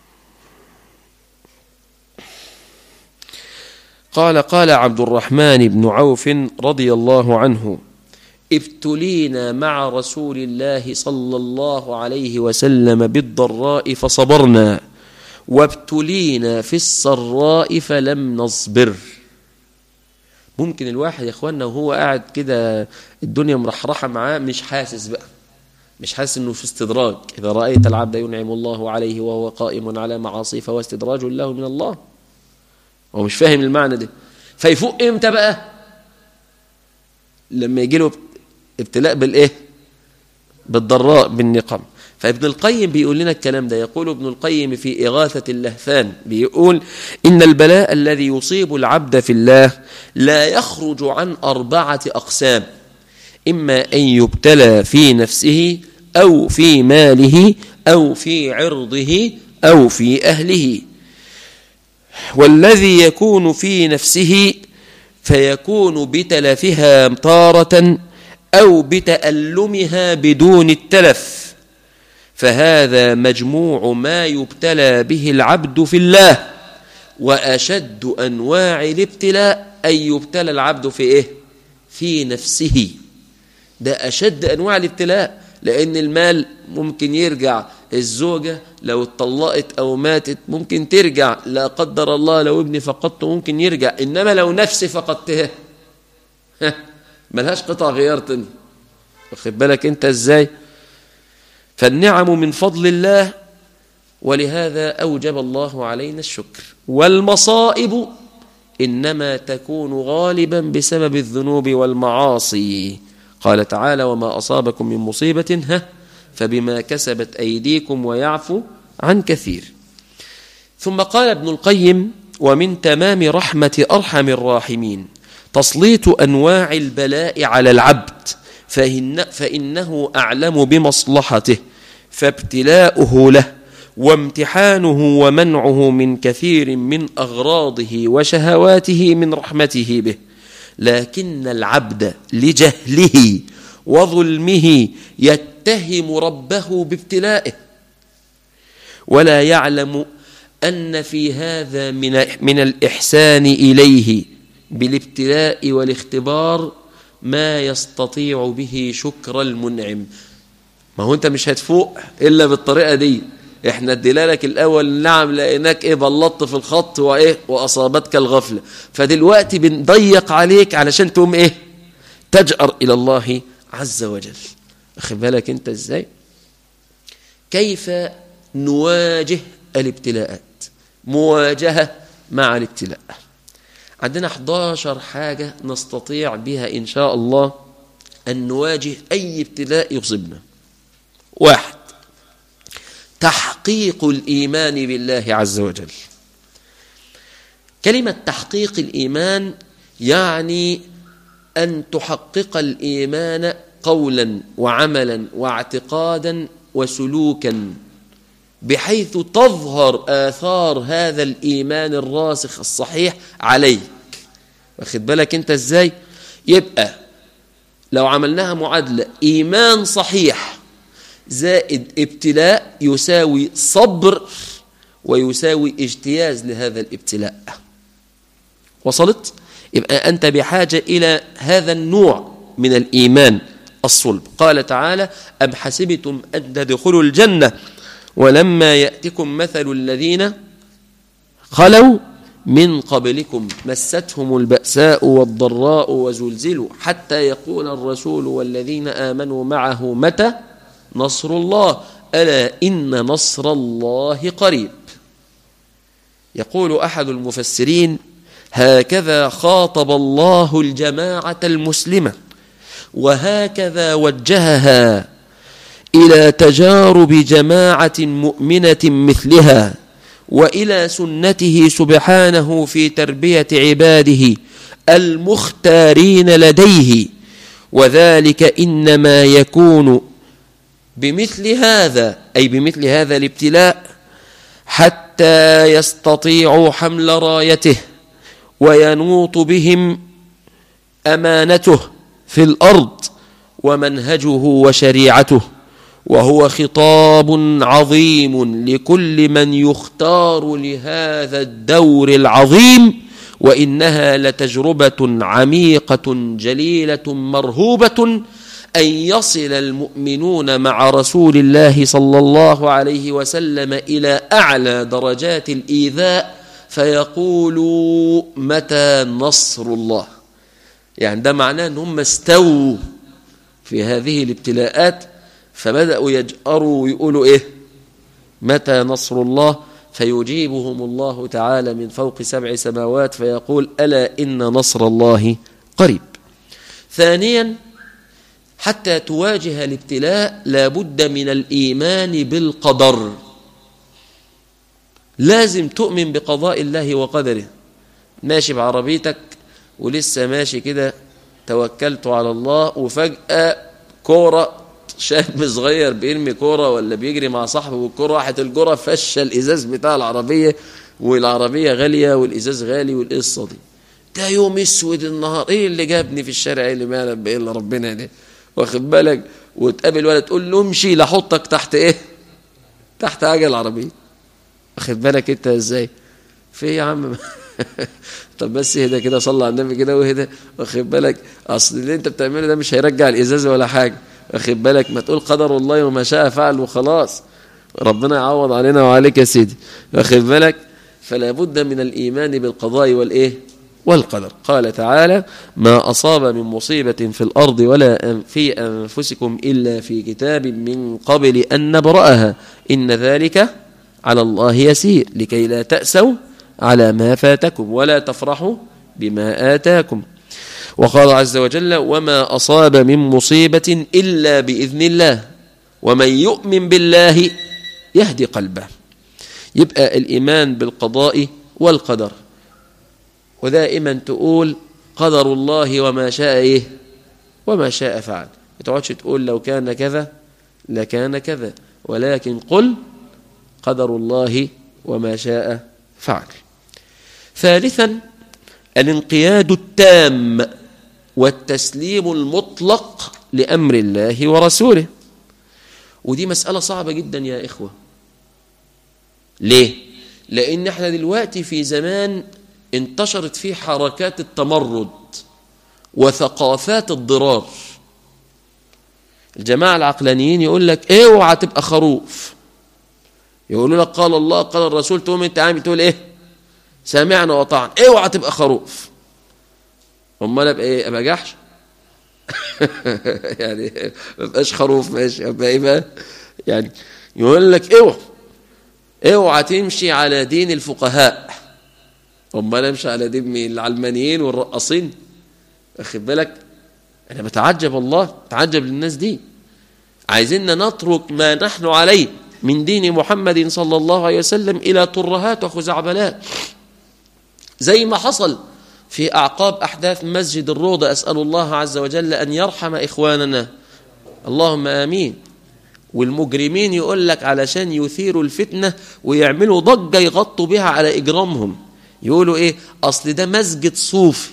قال قال عبد الرحمن بن عوف رضي الله عنه ابتلينا مع رسول الله صلى الله عليه وسلم بالضراء فصبرنا وابتلينا في السراء فلم نصبر ممكن الواحد يا اخوانا وهو قاعد كده الدنيا مرحرحه معاه مش حاسس بقى مش حاسس انه في استدراج اذا رايت العبد ينعم الله عليه وهو قائم على معاصيه فهو استدراج له من الله هو مش فاهم المعنى ده فيفوق امتى بقى لما يجي له ابتلاء بالايه بالضراء بالنقم فابن القيم بيقول لنا الكلام ده يقول ابن القيم في إغاثة اللهفان بيقول إن البلاء الذي يصيب العبد في الله لا يخرج عن أربعة أقسام إما أن يبتلى في نفسه أو في ماله أو في عرضه أو في أهله والذي يكون في نفسه فيكون بتلفها تارة أو بتألمها بدون التلف فهذا مجموع ما يبتلى به العبد في الله وأشد أنواع الابتلاء أن يبتلى العبد في إيه؟ في نفسه ده أشد أنواع الابتلاء لأن المال ممكن يرجع الزوجة لو اتطلقت أو ماتت ممكن ترجع لا قدر الله لو ابني فقدته ممكن يرجع إنما لو نفسي فقدتها ملهاش قطع غيار تاني واخد بالك انت ازاي فالنعم من فضل الله ولهذا أوجب الله علينا الشكر والمصائب إنما تكون غالبا بسبب الذنوب والمعاصي قال تعالى وما أصابكم من مصيبة ها فبما كسبت أيديكم ويعفو عن كثير ثم قال ابن القيم ومن تمام رحمة أرحم الراحمين تسليط أنواع البلاء على العبد فإن فإنه أعلم بمصلحته فابتلاؤه له وامتحانه ومنعه من كثير من أغراضه وشهواته من رحمته به لكن العبد لجهله وظلمه يتهم ربه بابتلائه ولا يعلم أن في هذا من, من الإحسان إليه بالابتلاء والاختبار ما يستطيع به شكر المنعم ما هو انت مش هتفوق الا بالطريقه دي احنا ادينا لك الاول نعم لقيناك ايه بلطت في الخط وايه واصابتك الغفله فدلوقتي بنضيق عليك علشان تقوم ايه تجأر الى الله عز وجل واخد بالك انت ازاي كيف نواجه الابتلاءات مواجهه مع الابتلاء عندنا 11 حاجة نستطيع بها إن شاء الله أن نواجه أي ابتلاء يصيبنا واحد تحقيق الإيمان بالله عز وجل كلمة تحقيق الإيمان يعني أن تحقق الإيمان قولا وعملا واعتقادا وسلوكا بحيث تظهر آثار هذا الإيمان الراسخ الصحيح عليك واخد بالك أنت إزاي يبقى لو عملناها معادلة إيمان صحيح زائد ابتلاء يساوي صبر ويساوي اجتياز لهذا الابتلاء وصلت؟ يبقى أنت بحاجة إلى هذا النوع من الإيمان الصلب قال تعالى أم حسبتم أن تدخلوا الجنة ولما يأتكم مثل الذين خلوا من قبلكم مستهم البأساء والضراء وزلزلوا حتى يقول الرسول والذين آمنوا معه متى نصر الله ألا إن نصر الله قريب يقول أحد المفسرين هكذا خاطب الله الجماعة المسلمة وهكذا وجهها إلى تجارب جماعة مؤمنة مثلها وإلى سنته سبحانه في تربية عباده المختارين لديه وذلك إنما يكون بمثل هذا أي بمثل هذا الابتلاء حتى يستطيعوا حمل رايته وينوط بهم أمانته في الأرض ومنهجه وشريعته وهو خطاب عظيم لكل من يختار لهذا الدور العظيم وإنها لتجربة عميقة جليلة مرهوبة أن يصل المؤمنون مع رسول الله صلى الله عليه وسلم إلى أعلى درجات الإيذاء فيقولوا متى نصر الله يعني ده معناه أنهم استووا في هذه الابتلاءات فبدأوا يجأروا ويقولوا إيه متى نصر الله فيجيبهم الله تعالى من فوق سبع سماوات فيقول ألا إن نصر الله قريب ثانيا حتى تواجه الابتلاء لابد من الإيمان بالقدر لازم تؤمن بقضاء الله وقدره ماشي بعربيتك ولسه ماشي كده توكلت على الله وفجأة كورة شاب صغير بيرمي كورة ولا بيجري مع صاحبه والكورة راحت الكورة فشة الإزاز بتاع العربية والعربية غالية والإزاز غالي والقصة دي ده يوم اسود النهار ايه اللي جابني في الشارع ايه اللي مالك بايه اللي ربنا ده واخد بالك وتقابل ولا تقول له امشي لاحطك تحت ايه تحت عجل العربية واخد بالك انت ازاي في يا عم طب بس اهدى كده صلى على النبي كده واهدى واخد بالك اصل اللي انت بتعمله ده مش هيرجع الازازه ولا حاجه واخد بالك ما تقول قدر الله وما شاء فعل وخلاص ربنا يعوض علينا وعليك يا سيدي واخد بالك فلا بد من الايمان بالقضاء والايه والقدر قال تعالى ما أصاب من مصيبة في الأرض ولا في أنفسكم إلا في كتاب من قبل أن نبرأها إن ذلك على الله يسير لكي لا تأسوا على ما فاتكم ولا تفرحوا بما آتاكم وقال عز وجل وما أصاب من مصيبة إلا بإذن الله ومن يؤمن بالله يهدي قلبه يبقى الإيمان بالقضاء والقدر ودائما تقول قدر الله وما شاء إيه وما شاء فعل ما تقعدش تقول لو كان كذا لكان كذا ولكن قل قدر الله وما شاء فعل ثالثا الانقياد التام والتسليم المطلق لأمر الله ورسوله ودي مسألة صعبة جدا يا إخوة ليه؟ لأن احنا دلوقتي في زمان انتشرت فيه حركات التمرد وثقافات الضرار الجماعة العقلانيين يقول لك اوعى تبقى خروف يقولوا لك قال الله قال الرسول تقوم انت عامل تقول ايه سامعنا وطعنا اوعى تبقى خروف امال ابقى ايه ابقى جحش يعني ما بقاش خروف ماشي ابقى ايه بقى يعني يقول لك اوعى اوعى تمشي على دين الفقهاء امال امشي على دين مين العلمانيين والرقاصين واخد بالك انا بتعجب الله بتعجب للناس دي عايزيننا نترك ما نحن عليه من دين محمد صلى الله عليه وسلم الى ترهات وخزعبلات زي ما حصل في أعقاب أحداث مسجد الروضة أسأل الله عز وجل أن يرحم إخواننا اللهم آمين والمجرمين يقول لك علشان يثيروا الفتنة ويعملوا ضجة يغطوا بها على إجرامهم يقولوا إيه أصل ده مسجد صوفي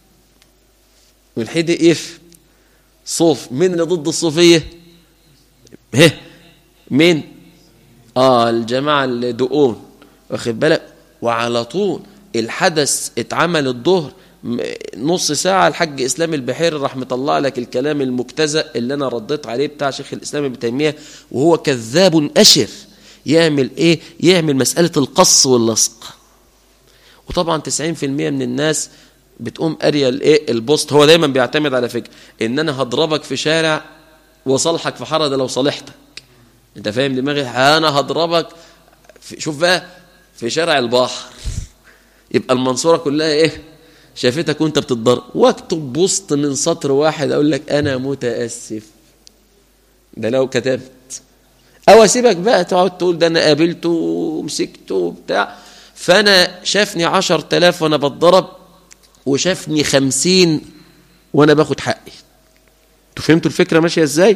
والحد إف صوف مين اللي ضد الصوفية هه مين آه الجماعة الدقون واخد بالك وعلى طول الحدث اتعمل الظهر نص ساعة الحاج إسلام البحيري راح مطلع لك الكلام المجتزأ اللي أنا رديت عليه بتاع شيخ الإسلام ابن تيمية وهو كذاب أشر يعمل إيه؟ يعمل مسألة القص واللصق وطبعا 90% من الناس بتقوم قاريه الايه البوست هو دايما بيعتمد على فكره ان انا هضربك في شارع وصالحك في حاره ده لو صالحتك انت فاهم دماغي انا هضربك في شوف بقى في شارع البحر يبقى المنصورة كلها ايه شافتك وانت بتتضرب واكتب بوست من سطر واحد اقول لك انا متاسف ده لو كتبت او اسيبك بقى تقعد تقول ده انا قابلته ومسكته وبتاع فانا شافني عشر تلاف وانا بتضرب وشافني خمسين وانا باخد حقي انتوا فهمتوا الفكره ماشيه ازاي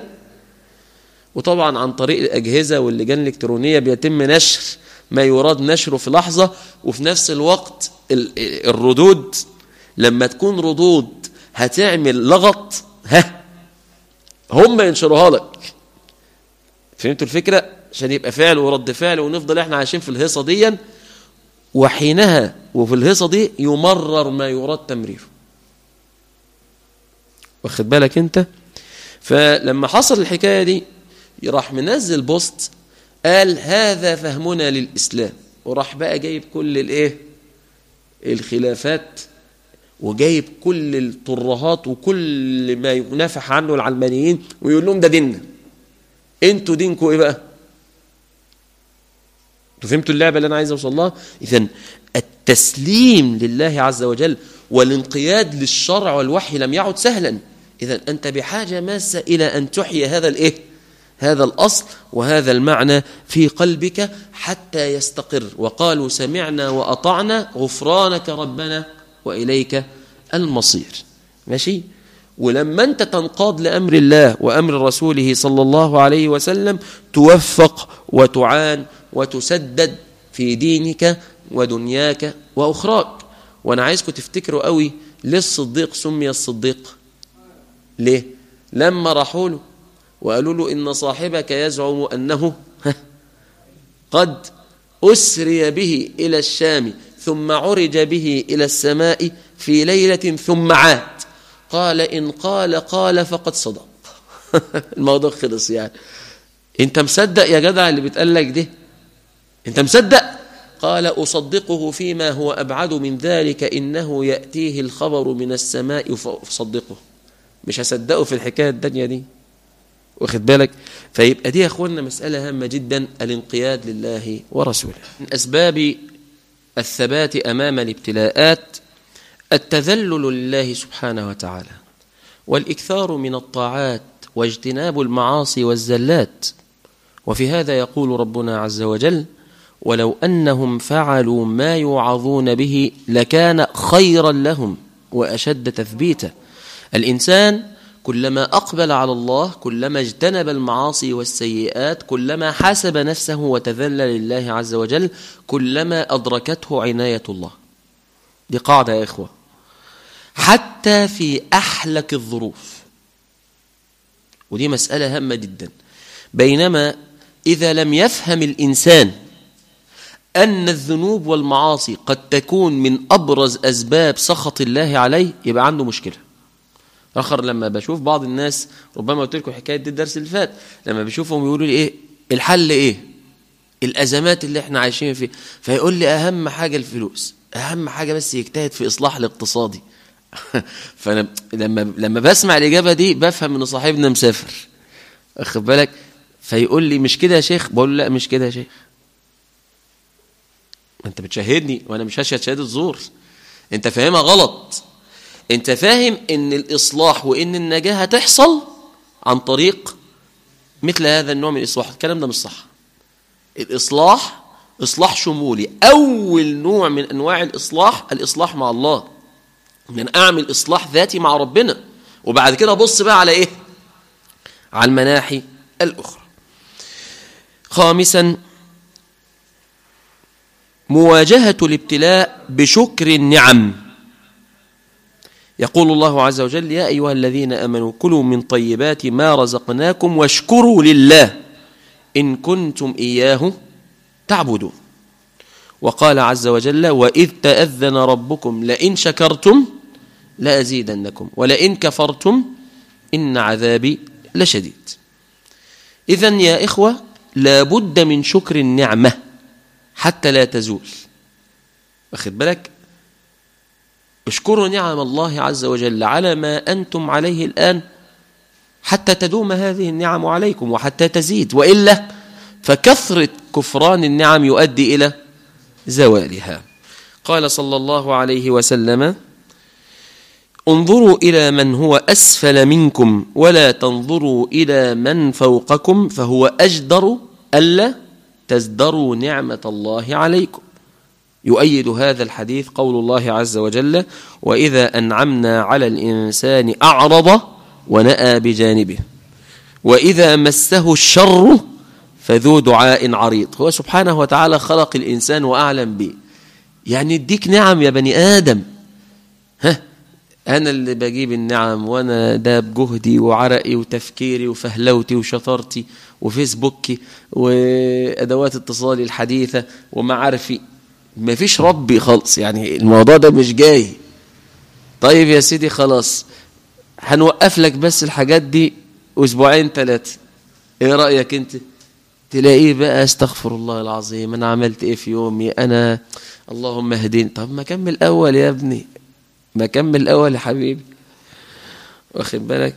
وطبعا عن طريق الاجهزه واللجان الالكترونيه بيتم نشر ما يراد نشره في لحظة وفي نفس الوقت الردود لما تكون ردود هتعمل لغط ها هم ينشروها لك فهمتوا الفكرة عشان يبقى فعل ورد فعل ونفضل احنا عايشين في الهيصة دي وحينها وفي الهيصة دي يمرر ما يراد تمريره واخد بالك انت فلما حصل الحكاية دي راح منزل بوست قال هذا فهمنا للإسلام وراح بقى جايب كل الايه الخلافات وجايب كل الترهات وكل ما ينافح عنه العلمانيين ويقول لهم ده ديننا انتوا دينكم ايه بقى انتوا فهمتوا اللعبه اللي انا عايز اوصل لها اذا التسليم لله عز وجل والانقياد للشرع والوحي لم يعد سهلا اذا انت بحاجه ماسه الى ان تحيي هذا الايه هذا الأصل وهذا المعنى في قلبك حتى يستقر وقالوا سمعنا وأطعنا غفرانك ربنا وإليك المصير ماشي ولما أنت تنقاد لأمر الله وأمر رسوله صلى الله عليه وسلم توفق وتعان وتسدد في دينك ودنياك وأخراك وأنا عايزكم تفتكروا قوي ليه الصديق سمي الصديق ليه لما راحوا له وقالوا له إن صاحبك يزعم أنه قد أسري به إلى الشام ثم عرج به إلى السماء في ليلة ثم عاد قال إن قال قال فقد صدق الموضوع خلص يعني انت مصدق يا جدع اللي بتقال لك ده انت مصدق قال أصدقه فيما هو أبعد من ذلك إنه يأتيه الخبر من السماء فأصدقه مش هصدقه في الحكاية الدنيا دي واخد بالك فيبقى دي يا اخوانا مسألة هامة جدا الانقياد لله ورسوله من أسباب الثبات أمام الابتلاءات التذلل لله سبحانه وتعالى والإكثار من الطاعات واجتناب المعاصي والزلات وفي هذا يقول ربنا عز وجل ولو أنهم فعلوا ما يوعظون به لكان خيرا لهم وأشد تثبيتا الإنسان كلما أقبل على الله كلما اجتنب المعاصي والسيئات كلما حاسب نفسه وتذلل لله عز وجل كلما أدركته عناية الله دي قاعدة يا إخوة حتى في أحلك الظروف ودي مسألة هامة جدا بينما إذا لم يفهم الإنسان أن الذنوب والمعاصي قد تكون من أبرز أسباب سخط الله عليه يبقى عنده مشكلة اخر لما بشوف بعض الناس ربما قلت لكم حكايه دي الدرس اللي فات لما بشوفهم يقولوا لي ايه الحل ايه الازمات اللي احنا عايشين فيها فيقول لي اهم حاجه الفلوس اهم حاجه بس يجتهد في اصلاح الاقتصادي فانا لما لما بسمع الاجابه دي بفهم ان صاحبنا مسافر واخد بالك فيقول لي مش كده يا شيخ بقول له لا مش كده يا شيخ انت بتشاهدني وانا مش هشهد شهاده زور انت فاهمها غلط انت فاهم ان الاصلاح وان النجاه هتحصل عن طريق مثل هذا النوع من الاصلاح الكلام ده مش صح الاصلاح اصلاح شمولي اول نوع من انواع الاصلاح الاصلاح مع الله من اعمل اصلاح ذاتي مع ربنا وبعد كده بص بقى على ايه على المناحي الاخرى خامسا مواجهه الابتلاء بشكر النعم يقول الله عز وجل يا أيها الذين أمنوا كلوا من طيبات ما رزقناكم واشكروا لله إن كنتم إياه تعبدون وقال عز وجل وإذ تأذن ربكم لئن شكرتم لأزيدنكم ولئن كفرتم إن عذابي لشديد إذا يا إخوة لابد من شكر النعمة حتى لا تزول واخد بالك اشكروا نعم الله عز وجل على ما أنتم عليه الآن حتى تدوم هذه النعم عليكم وحتى تزيد وإلا فكثرة كفران النعم يؤدي إلى زوالها قال صلى الله عليه وسلم انظروا إلى من هو أسفل منكم ولا تنظروا إلى من فوقكم فهو أجدر ألا تزدروا نعمة الله عليكم يؤيد هذا الحديث قول الله عز وجل وإذا أنعمنا على الإنسان أعرض ونأى بجانبه وإذا مسه الشر فذو دعاء عريض هو سبحانه وتعالى خلق الإنسان وأعلم به يعني اديك نعم يا بني آدم ها أنا اللي بجيب النعم وأنا ده بجهدي وعرقي وتفكيري وفهلوتي وشطارتي وفيسبوكي وأدوات اتصالي الحديثة ومعارفي مفيش ربي خالص يعني الموضوع ده مش جاي طيب يا سيدي خلاص هنوقف لك بس الحاجات دي أسبوعين ثلاثة إيه رأيك أنت تلاقيه بقى استغفر الله العظيم أنا عملت إيه في يومي أنا اللهم اهديني طب ما كمل أول يا ابني ما كمل أول يا حبيبي واخد بالك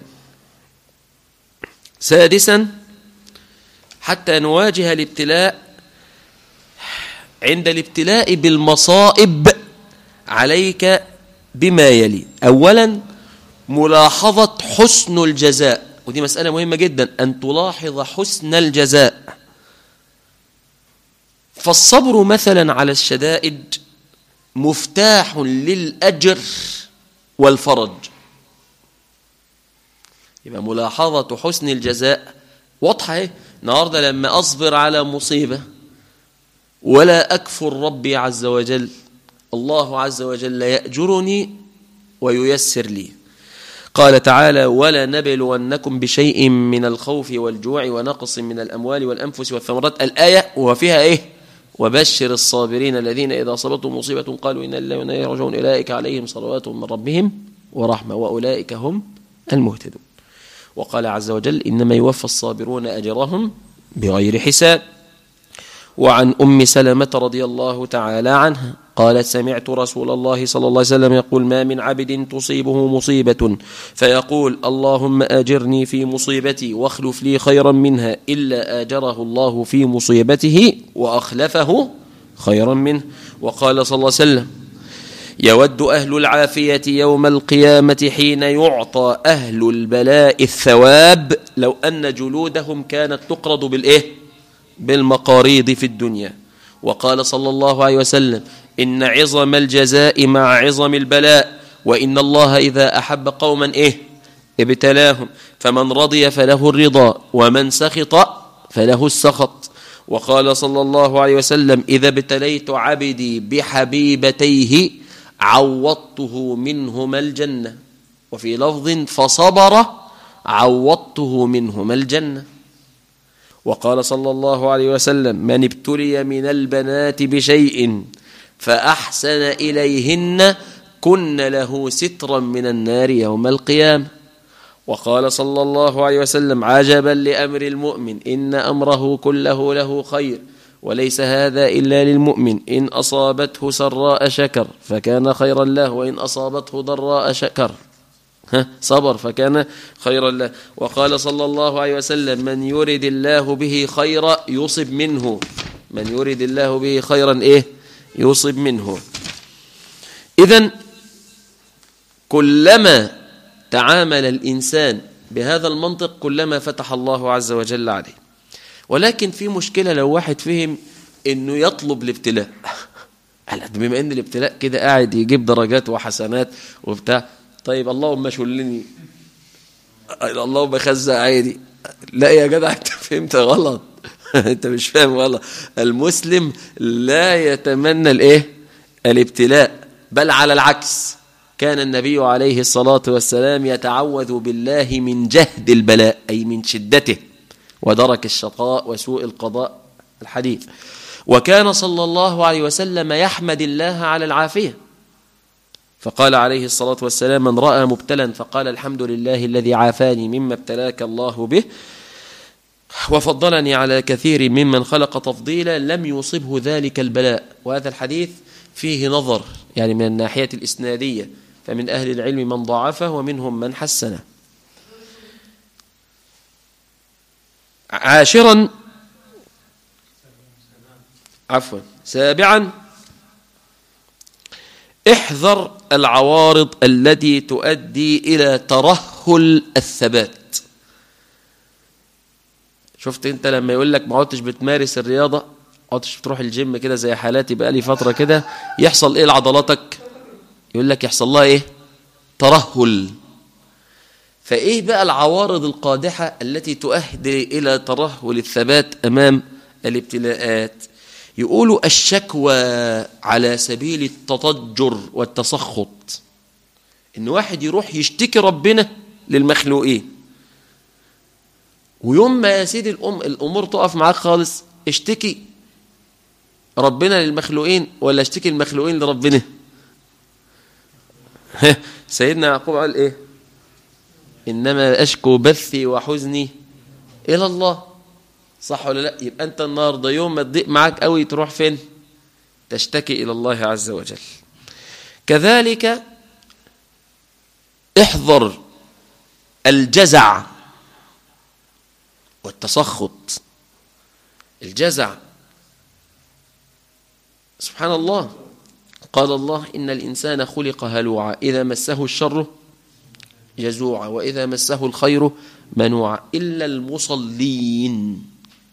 سادسا حتى نواجه الابتلاء عند الابتلاء بالمصائب عليك بما يلي أولا ملاحظة حسن الجزاء ودي مسألة مهمة جدا أن تلاحظ حسن الجزاء فالصبر مثلا على الشدائد مفتاح للأجر والفرج يبقى ملاحظة حسن الجزاء واضحة ايه النهارده لما أصبر على مصيبة ولا أكفر ربي عز وجل الله عز وجل يأجرني وييسر لي قال تعالى ولا نبلونكم بشيء من الخوف والجوع ونقص من الأموال والأنفس والثمرات الآية وفيها إيه وبشر الصابرين الذين إذا أصابتهم مصيبة قالوا إن الله وإنا يرجعون أولئك عليهم صلوات من ربهم ورحمة وأولئك هم المهتدون وقال عز وجل إنما يوفى الصابرون أجرهم بغير حساب وعن أم سلمة رضي الله تعالى عنها قالت سمعت رسول الله صلى الله عليه وسلم يقول ما من عبد تصيبه مصيبة فيقول اللهم آجرني في مصيبتي واخلف لي خيرا منها إلا آجره الله في مصيبته وأخلفه خيرا منه وقال صلى الله عليه وسلم يود أهل العافية يوم القيامة حين يعطى أهل البلاء الثواب لو أن جلودهم كانت تقرض بالإيه؟ بالمقاريض في الدنيا وقال صلى الله عليه وسلم إن عظم الجزاء مع عظم البلاء وإن الله إذا أحب قوما إيه ابتلاهم فمن رضي فله الرضا ومن سخط فله السخط وقال صلى الله عليه وسلم إذا ابتليت عبدي بحبيبتيه عوضته منهما الجنة وفي لفظ فصبر عوضته منهما الجنة وقال صلى الله عليه وسلم من ابتلي من البنات بشيء فأحسن إليهن كن له سترا من النار يوم القيامة وقال صلى الله عليه وسلم عجبا لأمر المؤمن إن أمره كله له خير وليس هذا إلا للمؤمن إن أصابته سراء شكر فكان خيرا له وإن أصابته ضراء شكر صبر فكان خيرا له وقال صلى الله عليه وسلم من يرد الله به خيرا يصب منه من يرد الله به خيرا إيه يصب منه إذا كلما تعامل الإنسان بهذا المنطق كلما فتح الله عز وجل عليه ولكن في مشكلة لو واحد فهم انه يطلب الابتلاء بما ان الابتلاء كده قاعد يجيب درجات وحسنات وبتاع طيب اللهم شلني اللهم خزق عيني لا يا جدع انت فهمت غلط انت مش فاهم غلط المسلم لا يتمنى الايه الابتلاء بل على العكس كان النبي عليه الصلاة والسلام يتعوذ بالله من جهد البلاء أي من شدته ودرك الشقاء وسوء القضاء الحديث وكان صلى الله عليه وسلم يحمد الله على العافية فقال عليه الصلاة والسلام من رأى مبتلا فقال الحمد لله الذي عافاني مما ابتلاك الله به وفضلني على كثير ممن خلق تفضيلا لم يصبه ذلك البلاء وهذا الحديث فيه نظر يعني من الناحية الإسنادية فمن أهل العلم من ضعفه ومنهم من حسنه عاشرا عفوا سابعا احذر العوارض التي تؤدي إلى ترهل الثبات شفت انت لما يقول لك ما عدتش بتمارس الرياضة ما عدتش بتروح الجيم كده زي حالاتي بقى لي فترة كده يحصل ايه لعضلاتك يقول لك يحصل لها ايه ترهل فايه بقى العوارض القادحة التي تؤهدي الى ترهل الثبات امام الابتلاءات يقولوا الشكوى على سبيل التضجر والتسخط ان واحد يروح يشتكي ربنا للمخلوقين ويوم ما يا سيدي الأم الأمور تقف معاك خالص اشتكي ربنا للمخلوقين ولا اشتكي المخلوقين لربنا سيدنا يعقوب قال ايه انما اشكو بثي وحزني الى الله صح ولا لا يبقى انت النهارده يوم ما تضيق معاك قوي تروح فين تشتكي الى الله عز وجل كذلك احذر الجزع والتسخط الجزع سبحان الله قال الله إن الإنسان خلق هلوعا إذا مسه الشر جزوعا وإذا مسه الخير منوعا إلا المصلين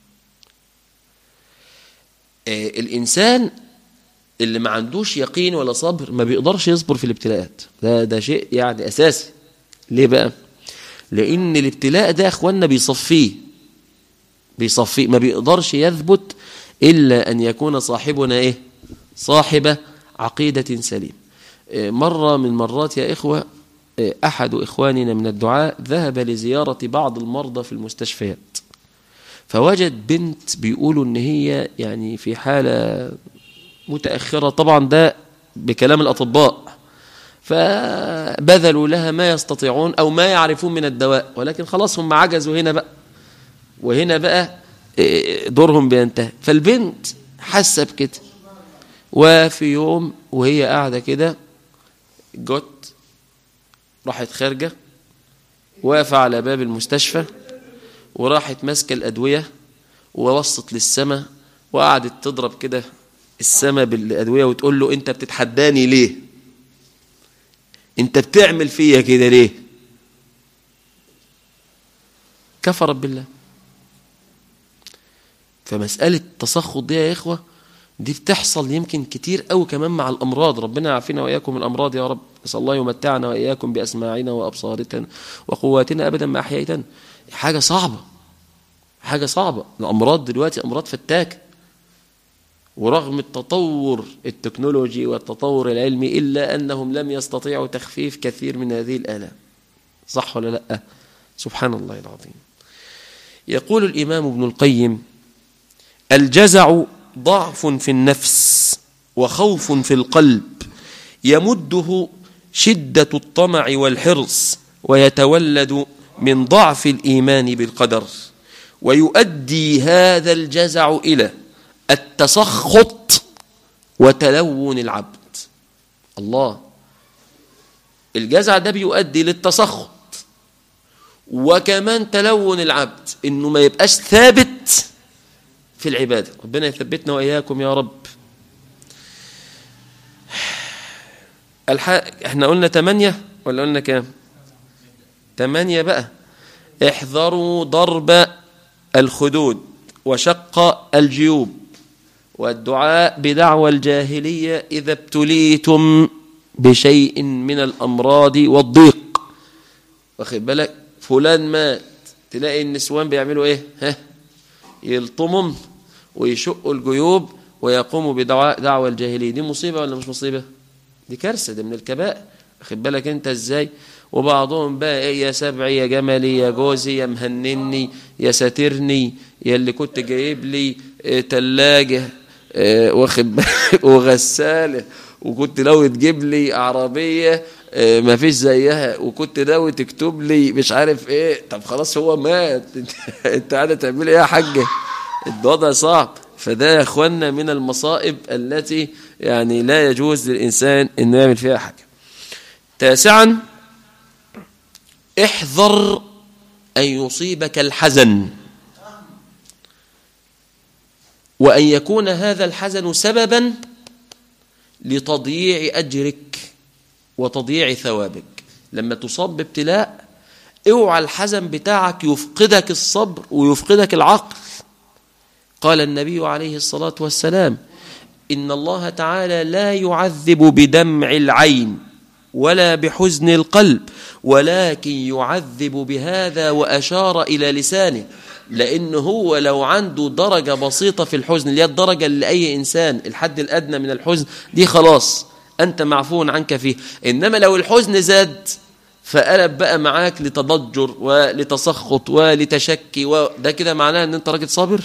آه الإنسان اللي ما عندوش يقين ولا صبر ما بيقدرش يصبر في الابتلاءات ده, ده شيء يعني أساسي ليه بقى لأن الابتلاء ده أخواننا بيصفيه بيصفيه ما بيقدرش يثبت إلا أن يكون صاحبنا إيه صاحب عقيدة سليم مرة من مرات يا إخوة أحد إخواننا من الدعاء ذهب لزيارة بعض المرضى في المستشفيات فوجد بنت بيقولوا إن هي يعني في حالة متأخرة طبعا ده بكلام الأطباء فبذلوا لها ما يستطيعون أو ما يعرفون من الدواء ولكن خلاص هم عجزوا هنا بقى وهنا بقى دورهم بينتهي فالبنت حاسه بكده وفي يوم وهي قاعده كده جت راحت خارجه واقفه على باب المستشفى وراحت ماسكه الادويه ووصت للسماء وقعدت تضرب كده السماء بالادويه وتقول له انت بتتحداني ليه انت بتعمل فيا كده ليه كفرت بالله فمسألة التسخط دي يا إخوة دي بتحصل يمكن كتير قوي كمان مع الأمراض ربنا يعافينا وإياكم من الأمراض يا رب نسأل الله يمتعنا وإياكم بأسماعنا وأبصارنا وقواتنا أبدا ما أحييتنا حاجة صعبة حاجة صعبة الأمراض دلوقتي أمراض فتاكة ورغم التطور التكنولوجي والتطور العلمي إلا أنهم لم يستطيعوا تخفيف كثير من هذه الآلام صح ولا لا سبحان الله العظيم يقول الإمام ابن القيم الجزع ضعف في النفس وخوف في القلب يمده شدة الطمع والحرص ويتولد من ضعف الإيمان بالقدر ويؤدي هذا الجزع إلى التسخط وتلون العبد الله الجزع ده بيؤدي للتسخط وكمان تلون العبد انه ما يبقاش ثابت في العبادة ربنا يثبتنا وإياكم يا رب الح... احنا قلنا تمانية ولا قلنا كام تمانية بقى احذروا ضرب الخدود وشق الجيوب والدعاء بدعوى الجاهلية إذا ابتليتم بشيء من الأمراض والضيق واخد بالك فلان مات تلاقي النسوان بيعملوا ايه ها يلطمهم ويشقوا الجيوب ويقوموا بدعاء دعوة الجاهلية دي مصيبة ولا مش مصيبة دي كارثة ده من الكبائر واخد بالك انت ازاي وبعضهم بقى ايه يا سبعي يا جملي يا جوزي يا مهنني يا ساترني يا اللي كنت جايب لي اه تلاجة اه واخد وغسالة وكنت ناوي تجيب لي عربية اه ما فيش زيها وكنت ناوي تكتب لي مش عارف ايه طب خلاص هو مات انت قاعده تعمل ايه يا حاجه الوضع صعب فده يا اخوانا من المصائب التي يعني لا يجوز للانسان انه يعمل فيها حاجه تاسعا احذر ان يصيبك الحزن وان يكون هذا الحزن سببا لتضييع اجرك وتضييع ثوابك لما تصاب بابتلاء اوعى الحزن بتاعك يفقدك الصبر ويفقدك العقل قال النبي عليه الصلاة والسلام إن الله تعالى لا يعذب بدمع العين ولا بحزن القلب ولكن يعذب بهذا وأشار إلى لسانه لأن هو لو عنده درجة بسيطة في الحزن اللي هي الدرجة اللي أي إنسان الحد الأدنى من الحزن دي خلاص أنت معفو عنك فيه إنما لو الحزن زاد فقلب بقى معاك لتضجر ولتسخط ولتشكي وده كده معناه ان انت راجل صابر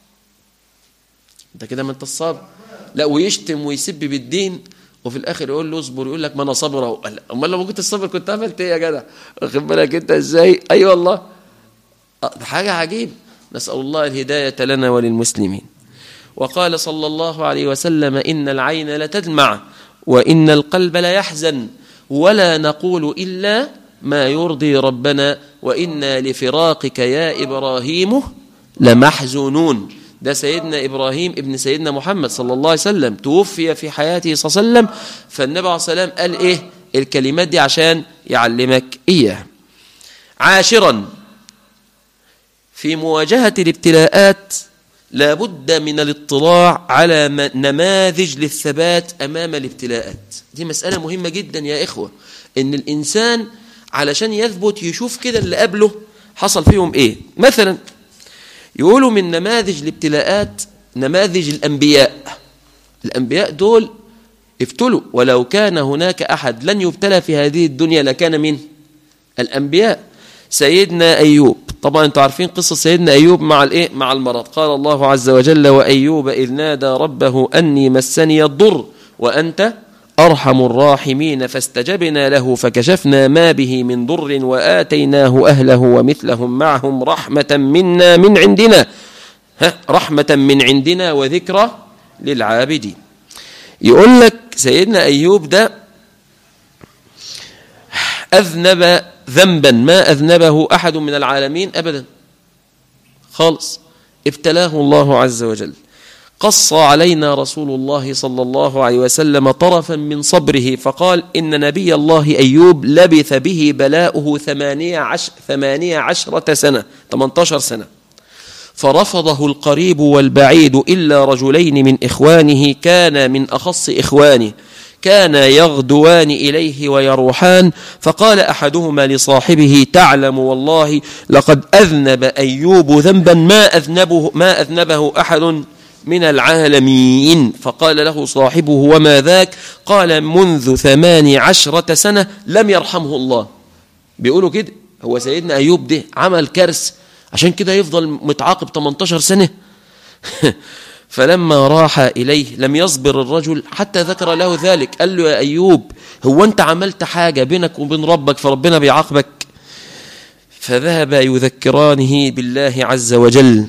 ده كده ما انت الصابر لا ويشتم ويسب بالدين وفي الاخر يقول له اصبر يقول لك ما انا صابر اهو امال لو كنت الصبر كنت عملت ايه يا جدع واخد بالك انت ازاي اي أيوة والله ده حاجه عجيب نسال الله الهدايه لنا وللمسلمين وقال صلى الله عليه وسلم ان العين لتدمع وان القلب لا يحزن ولا نقول الا ما يرضي ربنا وانا لفراقك يا ابراهيم لمحزونون ده سيدنا إبراهيم ابن سيدنا محمد صلى الله عليه وسلم توفي في حياته صلى الله عليه وسلم فالنبي عليه الصلاة والسلام قال إيه الكلمات دي عشان يعلمك إياه عاشرا في مواجهة الابتلاءات لابد من الاطلاع على نماذج للثبات أمام الابتلاءات دي مسألة مهمة جدا يا إخوة إن الإنسان علشان يثبت يشوف كده اللي قبله حصل فيهم إيه مثلا يقولوا من نماذج الابتلاءات نماذج الأنبياء الأنبياء دول ابتلوا ولو كان هناك أحد لن يبتلى في هذه الدنيا لكان من الأنبياء سيدنا أيوب طبعا انتم عارفين قصة سيدنا أيوب مع الايه مع المرض قال الله عز وجل وأيوب إذ نادى ربه أني مسني الضر وأنت أرحم الراحمين فاستجبنا له فكشفنا ما به من ضر وآتيناه أهله ومثلهم معهم رحمة منا من عندنا ها رحمة من عندنا وذكرى للعابدين يقول لك سيدنا أيوب ده أذنب ذنبا ما أذنبه أحد من العالمين أبدا خالص ابتلاه الله عز وجل قص علينا رسول الله صلى الله عليه وسلم طرفا من صبره فقال إن نبي الله أيوب لبث به بلاؤه ثمانية, عش ثمانية عشرة سنة 18 سنة فرفضه القريب والبعيد إلا رجلين من إخوانه كان من أخص إخوانه كان يغدوان إليه ويروحان فقال أحدهما لصاحبه تعلم والله لقد أذنب أيوب ذنبا ما أذنبه, ما أذنبه أحد من العالمين فقال له صاحبه وما ذاك قال منذ ثمان عشرة سنة لم يرحمه الله بيقولوا كده هو سيدنا أيوب ده عمل كرس عشان كده يفضل متعاقب 18 سنة فلما راح إليه لم يصبر الرجل حتى ذكر له ذلك قال له يا أيوب هو أنت عملت حاجة بينك وبين ربك فربنا بيعاقبك فذهب يذكرانه بالله عز وجل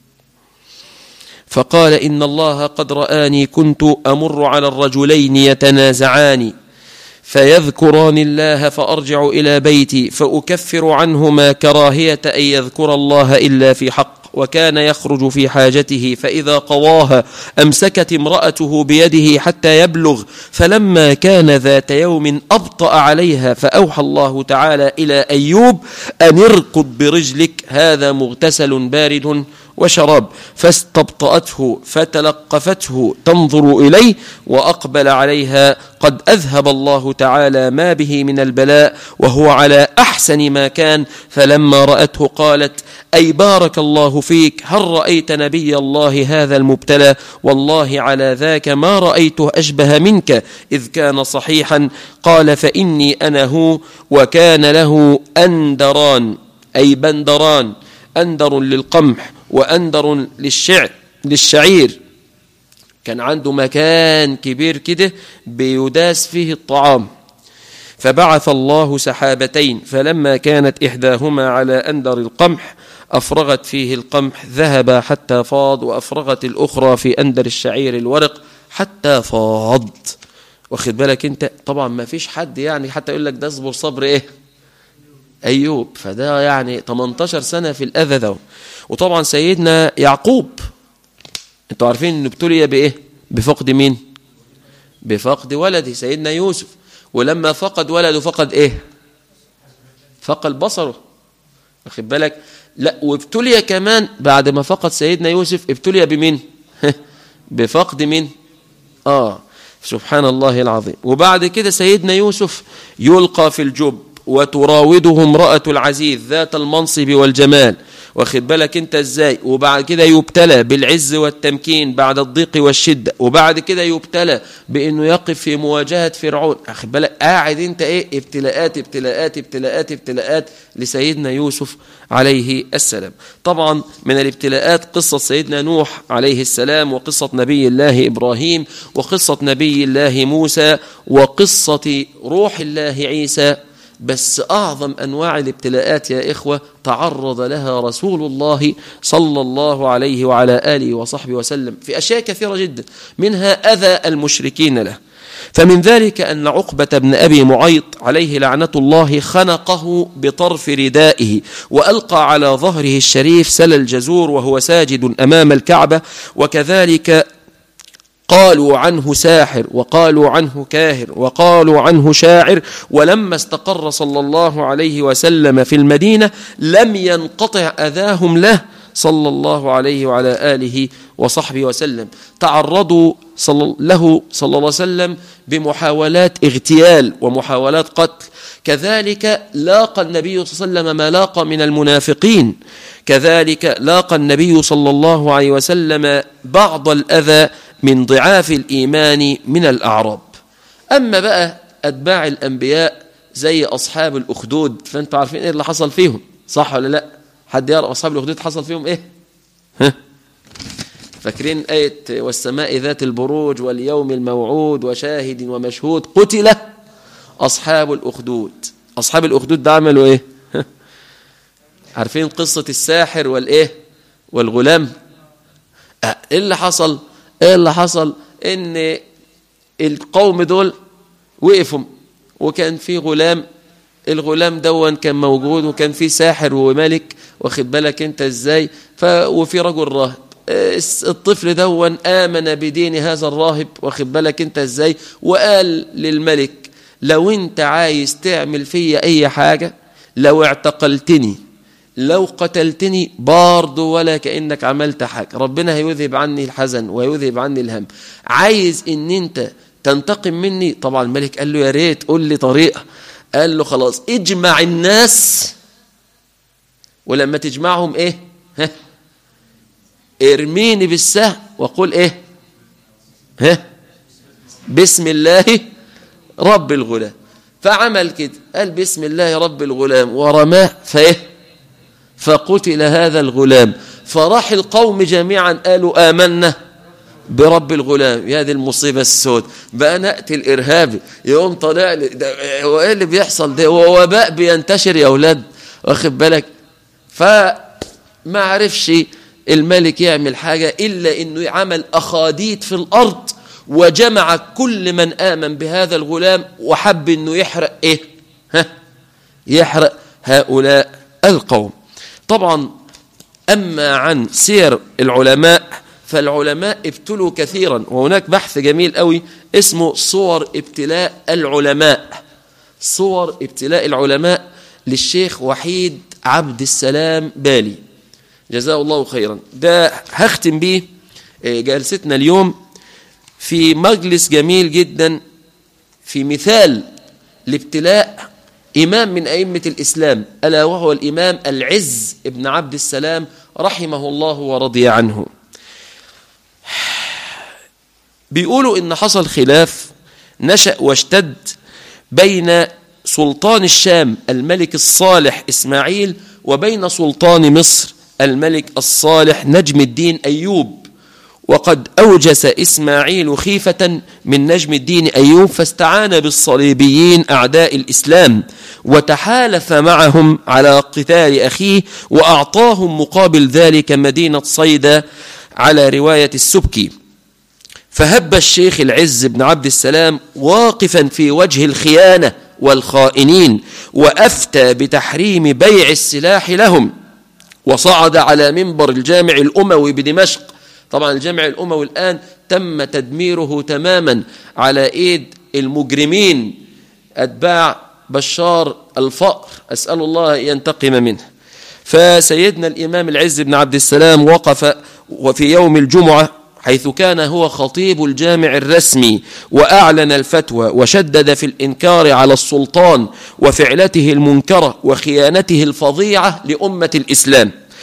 فقال إن الله قد رآني كنت أمر على الرجلين يتنازعان فيذكران الله فأرجع إلى بيتي فأكفر عنهما كراهية أن يذكر الله إلا في حق وكان يخرج في حاجته فإذا قواها أمسكت امرأته بيده حتى يبلغ فلما كان ذات يوم أبطأ عليها فأوحى الله تعالى إلى أيوب أن اركض برجلك هذا مغتسل بارد وشراب فاستبطأته فتلقفته تنظر إليه وأقبل عليها قد أذهب الله تعالى ما به من البلاء وهو على أحسن ما كان فلما رأته قالت أي بارك الله فيك هل رأيت نبي الله هذا المبتلى والله على ذاك ما رأيته أشبه منك إذ كان صحيحا قال فإني أنا هو وكان له أندران أي بندران أندر للقمح وأندر للشعر للشعير كان عنده مكان كبير كده بيداس فيه الطعام فبعث الله سحابتين فلما كانت إحداهما على أندر القمح أفرغت فيه القمح ذهب حتى فاض وأفرغت الأخرى في أندر الشعير الورق حتى فاض واخد بالك انت طبعا ما فيش حد يعني حتى يقول لك ده اصبر صبر ايه أيوب فده يعني 18 سنة في الأذى ده وطبعا سيدنا يعقوب انتوا عارفين انه ابتلي بايه بفقد مين بفقد ولده سيدنا يوسف ولما فقد ولده فقد ايه فقد بصره واخد بالك لا وابتلي كمان بعد ما فقد سيدنا يوسف ابتلي بمين بفقد مين اه سبحان الله العظيم وبعد كده سيدنا يوسف يلقى في الجب وتراوده امرأة العزيز ذات المنصب والجمال واخد بالك انت ازاي وبعد كده يبتلى بالعز والتمكين بعد الضيق والشدة وبعد كده يبتلى بانه يقف في مواجهة فرعون واخد بالك قاعد انت ايه ابتلاءات ابتلاءات ابتلاءات ابتلاءات لسيدنا يوسف عليه السلام طبعا من الابتلاءات قصة سيدنا نوح عليه السلام وقصة نبي الله إبراهيم وقصة نبي الله موسى وقصة روح الله عيسى بس أعظم أنواع الابتلاءات يا إخوة تعرض لها رسول الله صلى الله عليه وعلى آله وصحبه وسلم في أشياء كثيرة جدا منها أذى المشركين له فمن ذلك أن عقبة بن أبي معيط عليه لعنة الله خنقه بطرف ردائه وألقى على ظهره الشريف سل الجزور وهو ساجد أمام الكعبة وكذلك قالوا عنه ساحر وقالوا عنه كاهر وقالوا عنه شاعر ولما استقر صلى الله عليه وسلم في المدينة لم ينقطع أذاهم له صلى الله عليه وعلى آله وصحبه وسلم تعرضوا صلى له صلى الله عليه وسلم بمحاولات اغتيال ومحاولات قتل كذلك لاقى النبي صلى الله عليه وسلم ما لاقى من المنافقين كذلك لاقى النبي صلى الله عليه وسلم بعض الأذى من ضعاف الإيمان من الأعراب أما بقى أتباع الأنبياء زي أصحاب الأخدود فأنتوا عارفين إيه اللي حصل فيهم صح ولا لا حد يعرف أصحاب الأخدود حصل فيهم إيه ها فاكرين آية والسماء ذات البروج واليوم الموعود وشاهد ومشهود قتل أصحاب الأخدود أصحاب الأخدود ده عملوا إيه عارفين قصة الساحر والإيه والغلام إيه اللي حصل إيه اللي حصل إن القوم دول وقفوا وكان في غلام الغلام دون كان موجود وكان في ساحر وملك واخد بالك انت ازاي ف وفي رجل راهب الطفل دون آمن بدين هذا الراهب واخد بالك انت ازاي وقال للملك لو انت عايز تعمل فيا اي حاجة لو اعتقلتني لو قتلتني برضه ولا كأنك عملت حاجة ربنا هيذهب عني الحزن ويذهب عني الهم عايز ان انت تنتقم مني طبعا الملك قال له يا ريت قول لي طريقة قال له خلاص اجمع الناس ولما تجمعهم ايه ها ارميني بالسهم وقل ايه ها بسم الله رب الغلام فعمل كده قال بسم الله رب الغلام ورماه فايه فقتل هذا الغلام فراح القوم جميعا قالوا آمنا برب الغلام يا دي المصيبة السود بقى نقتل إرهابي يقوم طالع لي هو ايه اللي بيحصل ده هو وباء بينتشر يا أولاد واخد بالك فما عرفش الملك يعمل حاجة إلا أنه عمل أخاديد في الأرض وجمع كل من آمن بهذا الغلام وحب أنه يحرق إيه ها يحرق هؤلاء القوم طبعا أما عن سير العلماء فالعلماء ابتلوا كثيرا وهناك بحث جميل قوي اسمه صور ابتلاء العلماء صور ابتلاء العلماء للشيخ وحيد عبد السلام بالي جزاه الله خيرا ده هختم بيه جلستنا اليوم في مجلس جميل جدا في مثال لابتلاء إمام من أئمة الإسلام ألا وهو الإمام العز ابن عبد السلام رحمه الله ورضي عنه بيقولوا إن حصل خلاف نشأ واشتد بين سلطان الشام الملك الصالح إسماعيل وبين سلطان مصر الملك الصالح نجم الدين أيوب وقد أوجس إسماعيل خيفة من نجم الدين أيوب فاستعان بالصليبيين أعداء الإسلام وتحالف معهم على قتال أخيه وأعطاهم مقابل ذلك مدينة صيدا على رواية السبكي فهب الشيخ العز بن عبد السلام واقفا في وجه الخيانة والخائنين وأفتى بتحريم بيع السلاح لهم وصعد على منبر الجامع الأموي بدمشق طبعا الجامع الأموي الآن تم تدميره تماما على إيد المجرمين أتباع بشار الفقر أسأل الله ينتقم منه فسيدنا الإمام العز بن عبد السلام وقف وفي يوم الجمعة حيث كان هو خطيب الجامع الرسمي وأعلن الفتوى وشدد في الإنكار على السلطان وفعلته المنكرة وخيانته الفظيعة لأمة الإسلام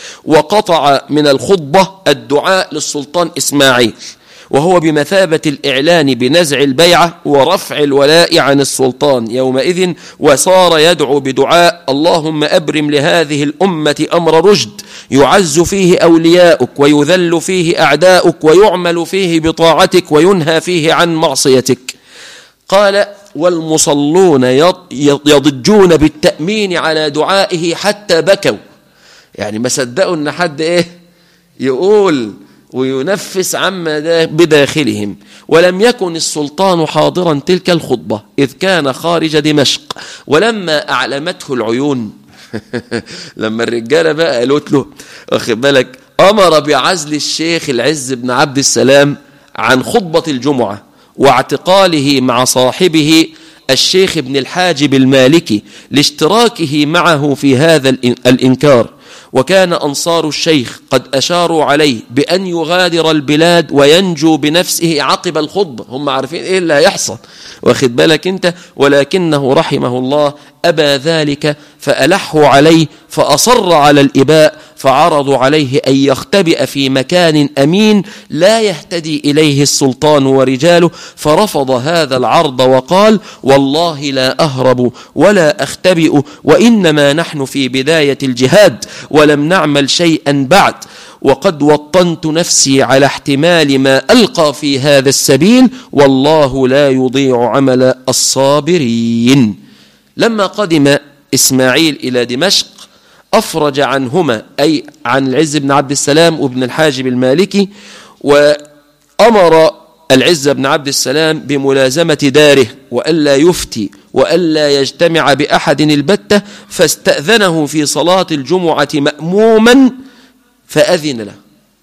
وقطع من الخطبة الدعاء للسلطان إسماعيل وهو بمثابة الإعلان بنزع البيعة ورفع الولاء عن السلطان يومئذ وصار يدعو بدعاء اللهم أبرم لهذه الأمة أمر رشد يعز فيه أولياؤك ويذل فيه أعداؤك ويعمل فيه بطاعتك وينهى فيه عن معصيتك قال والمصلون يضجون بالتأمين على دعائه حتى بكوا يعني ما صدقوا ان حد ايه يقول وينفس عما بداخلهم ولم يكن السلطان حاضرا تلك الخطبة إذ كان خارج دمشق ولما أعلمته العيون لما الرجالة بقى قالت له واخد بالك أمر بعزل الشيخ العز بن عبد السلام عن خطبة الجمعة واعتقاله مع صاحبه الشيخ ابن الحاجب المالكي لاشتراكه معه في هذا الإنكار وكان أنصار الشيخ قد أشاروا عليه بأن يغادر البلاد وينجو بنفسه عقب الخطبة هم عارفين إيه اللي هيحصل واخد بالك أنت ولكنه رحمه الله أبى ذلك فألحوا عليه فأصر على الإباء فعرضوا عليه أن يختبئ في مكان أمين لا يهتدي إليه السلطان ورجاله فرفض هذا العرض وقال والله لا أهرب ولا أختبئ وإنما نحن في بداية الجهاد ولم نعمل شيئا بعد وقد وطنت نفسي على احتمال ما ألقى في هذا السبيل والله لا يضيع عمل الصابرين لما قدم إسماعيل إلى دمشق أفرج عنهما أي عن العز بن عبد السلام وابن الحاجب المالكي وأمر العز بن عبد السلام بملازمة داره وألا يفتي وألا يجتمع بأحد البتة فاستأذنه في صلاة الجمعة مأموما فأذن له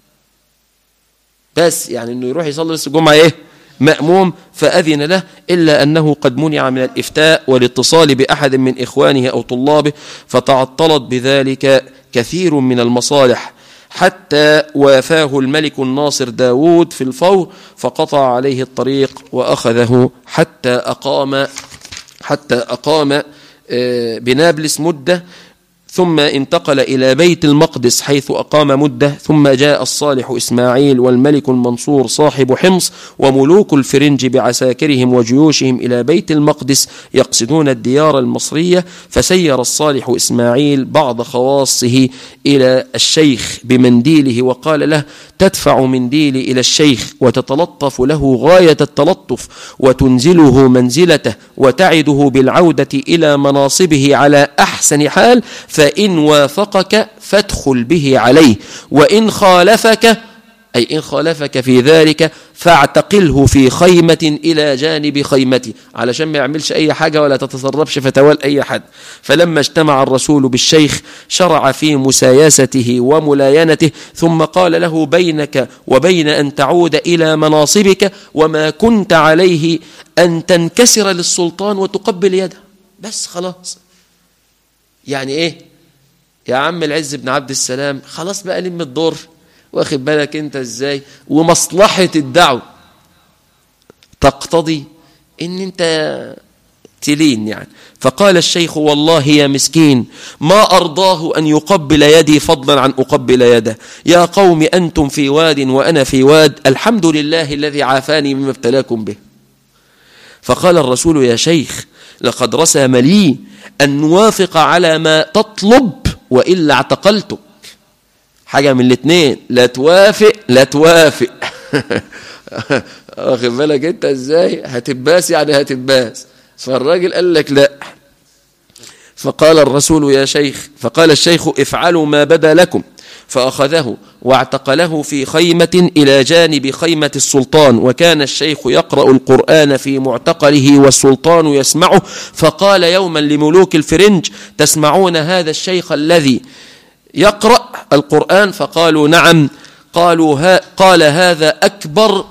بس يعني أنه يروح يصلي الجمعة إيه مأموم فأذن له إلا أنه قد منع من الإفتاء والاتصال بأحد من إخوانه أو طلابه فتعطلت بذلك كثير من المصالح حتى وافاه الملك الناصر داود في الفور فقطع عليه الطريق وأخذه حتى أقام حتى أقام بنابلس مدة ثم انتقل إلى بيت المقدس حيث أقام مدة ثم جاء الصالح إسماعيل والملك المنصور صاحب حمص وملوك الفرنج بعساكرهم وجيوشهم إلى بيت المقدس يقصدون الديار المصرية فسير الصالح إسماعيل بعض خواصه إلى الشيخ بمنديله وقال له تدفع منديلي إلى الشيخ وتتلطف له غاية التلطف وتنزله منزلته وتعده بالعودة إلى مناصبه على أحسن حال فإن وافقك فادخل به عليه وإن خالفك أي إن خالفك في ذلك فاعتقله في خيمة إلى جانب خيمتي علشان ما يعملش أي حاجة ولا تتصرفش فتوال أي حد فلما اجتمع الرسول بالشيخ شرع في مسايسته وملاينته ثم قال له بينك وبين أن تعود إلى مناصبك وما كنت عليه أن تنكسر للسلطان وتقبل يده بس خلاص يعني إيه يا عم العز بن عبد السلام خلاص بقى لم الدور واخد بالك انت ازاي ومصلحة الدعوة تقتضي ان انت تلين يعني فقال الشيخ والله يا مسكين ما أرضاه أن يقبل يدي فضلا عن أقبل يده يا قوم أنتم في واد وأنا في واد الحمد لله الذي عافاني مما ابتلاكم به فقال الرسول يا شيخ لقد رسم لي أن نوافق على ما تطلب وإلا اعتقلتك حاجة من الاثنين لا توافق لا توافق واخد بالك انت ازاي هتباس يعني هتباس فالراجل قال لك لا فقال الرسول يا شيخ فقال الشيخ افعلوا ما بدا لكم فأخذه واعتقله في خيمة إلى جانب خيمة السلطان وكان الشيخ يقرأ القرآن في معتقله والسلطان يسمعه فقال يوما لملوك الفرنج تسمعون هذا الشيخ الذي يقرأ القرآن فقالوا نعم قالوا ها قال هذا أكبر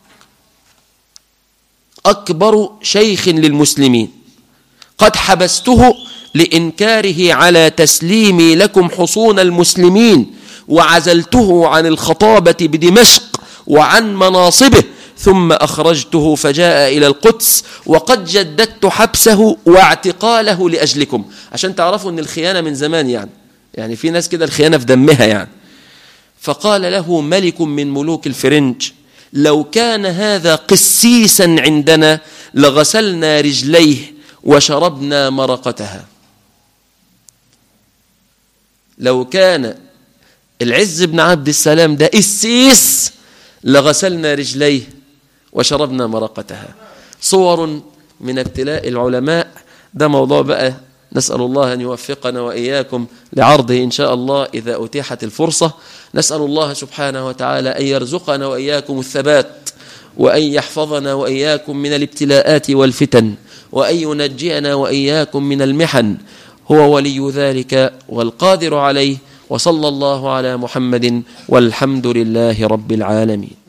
أكبر شيخ للمسلمين قد حبسته لإنكاره على تسليمي لكم حصون المسلمين وعزلته عن الخطابة بدمشق وعن مناصبه ثم أخرجته فجاء إلى القدس وقد جددت حبسه واعتقاله لأجلكم عشان تعرفوا أن الخيانة من زمان يعني يعني في ناس كده الخيانة في دمها يعني فقال له ملك من ملوك الفرنج لو كان هذا قسيسا عندنا لغسلنا رجليه وشربنا مرقتها لو كان العز بن عبد السلام ده قسيس لغسلنا رجليه وشربنا مرقتها صور من ابتلاء العلماء ده موضوع بقى نسأل الله أن يوفقنا وإياكم لعرضه إن شاء الله إذا أتيحت الفرصة نسأل الله سبحانه وتعالى أن يرزقنا وإياكم الثبات وأن يحفظنا وإياكم من الابتلاءات والفتن وأن ينجينا وإياكم من المحن هو ولي ذلك والقادر عليه وصلى الله على محمد والحمد لله رب العالمين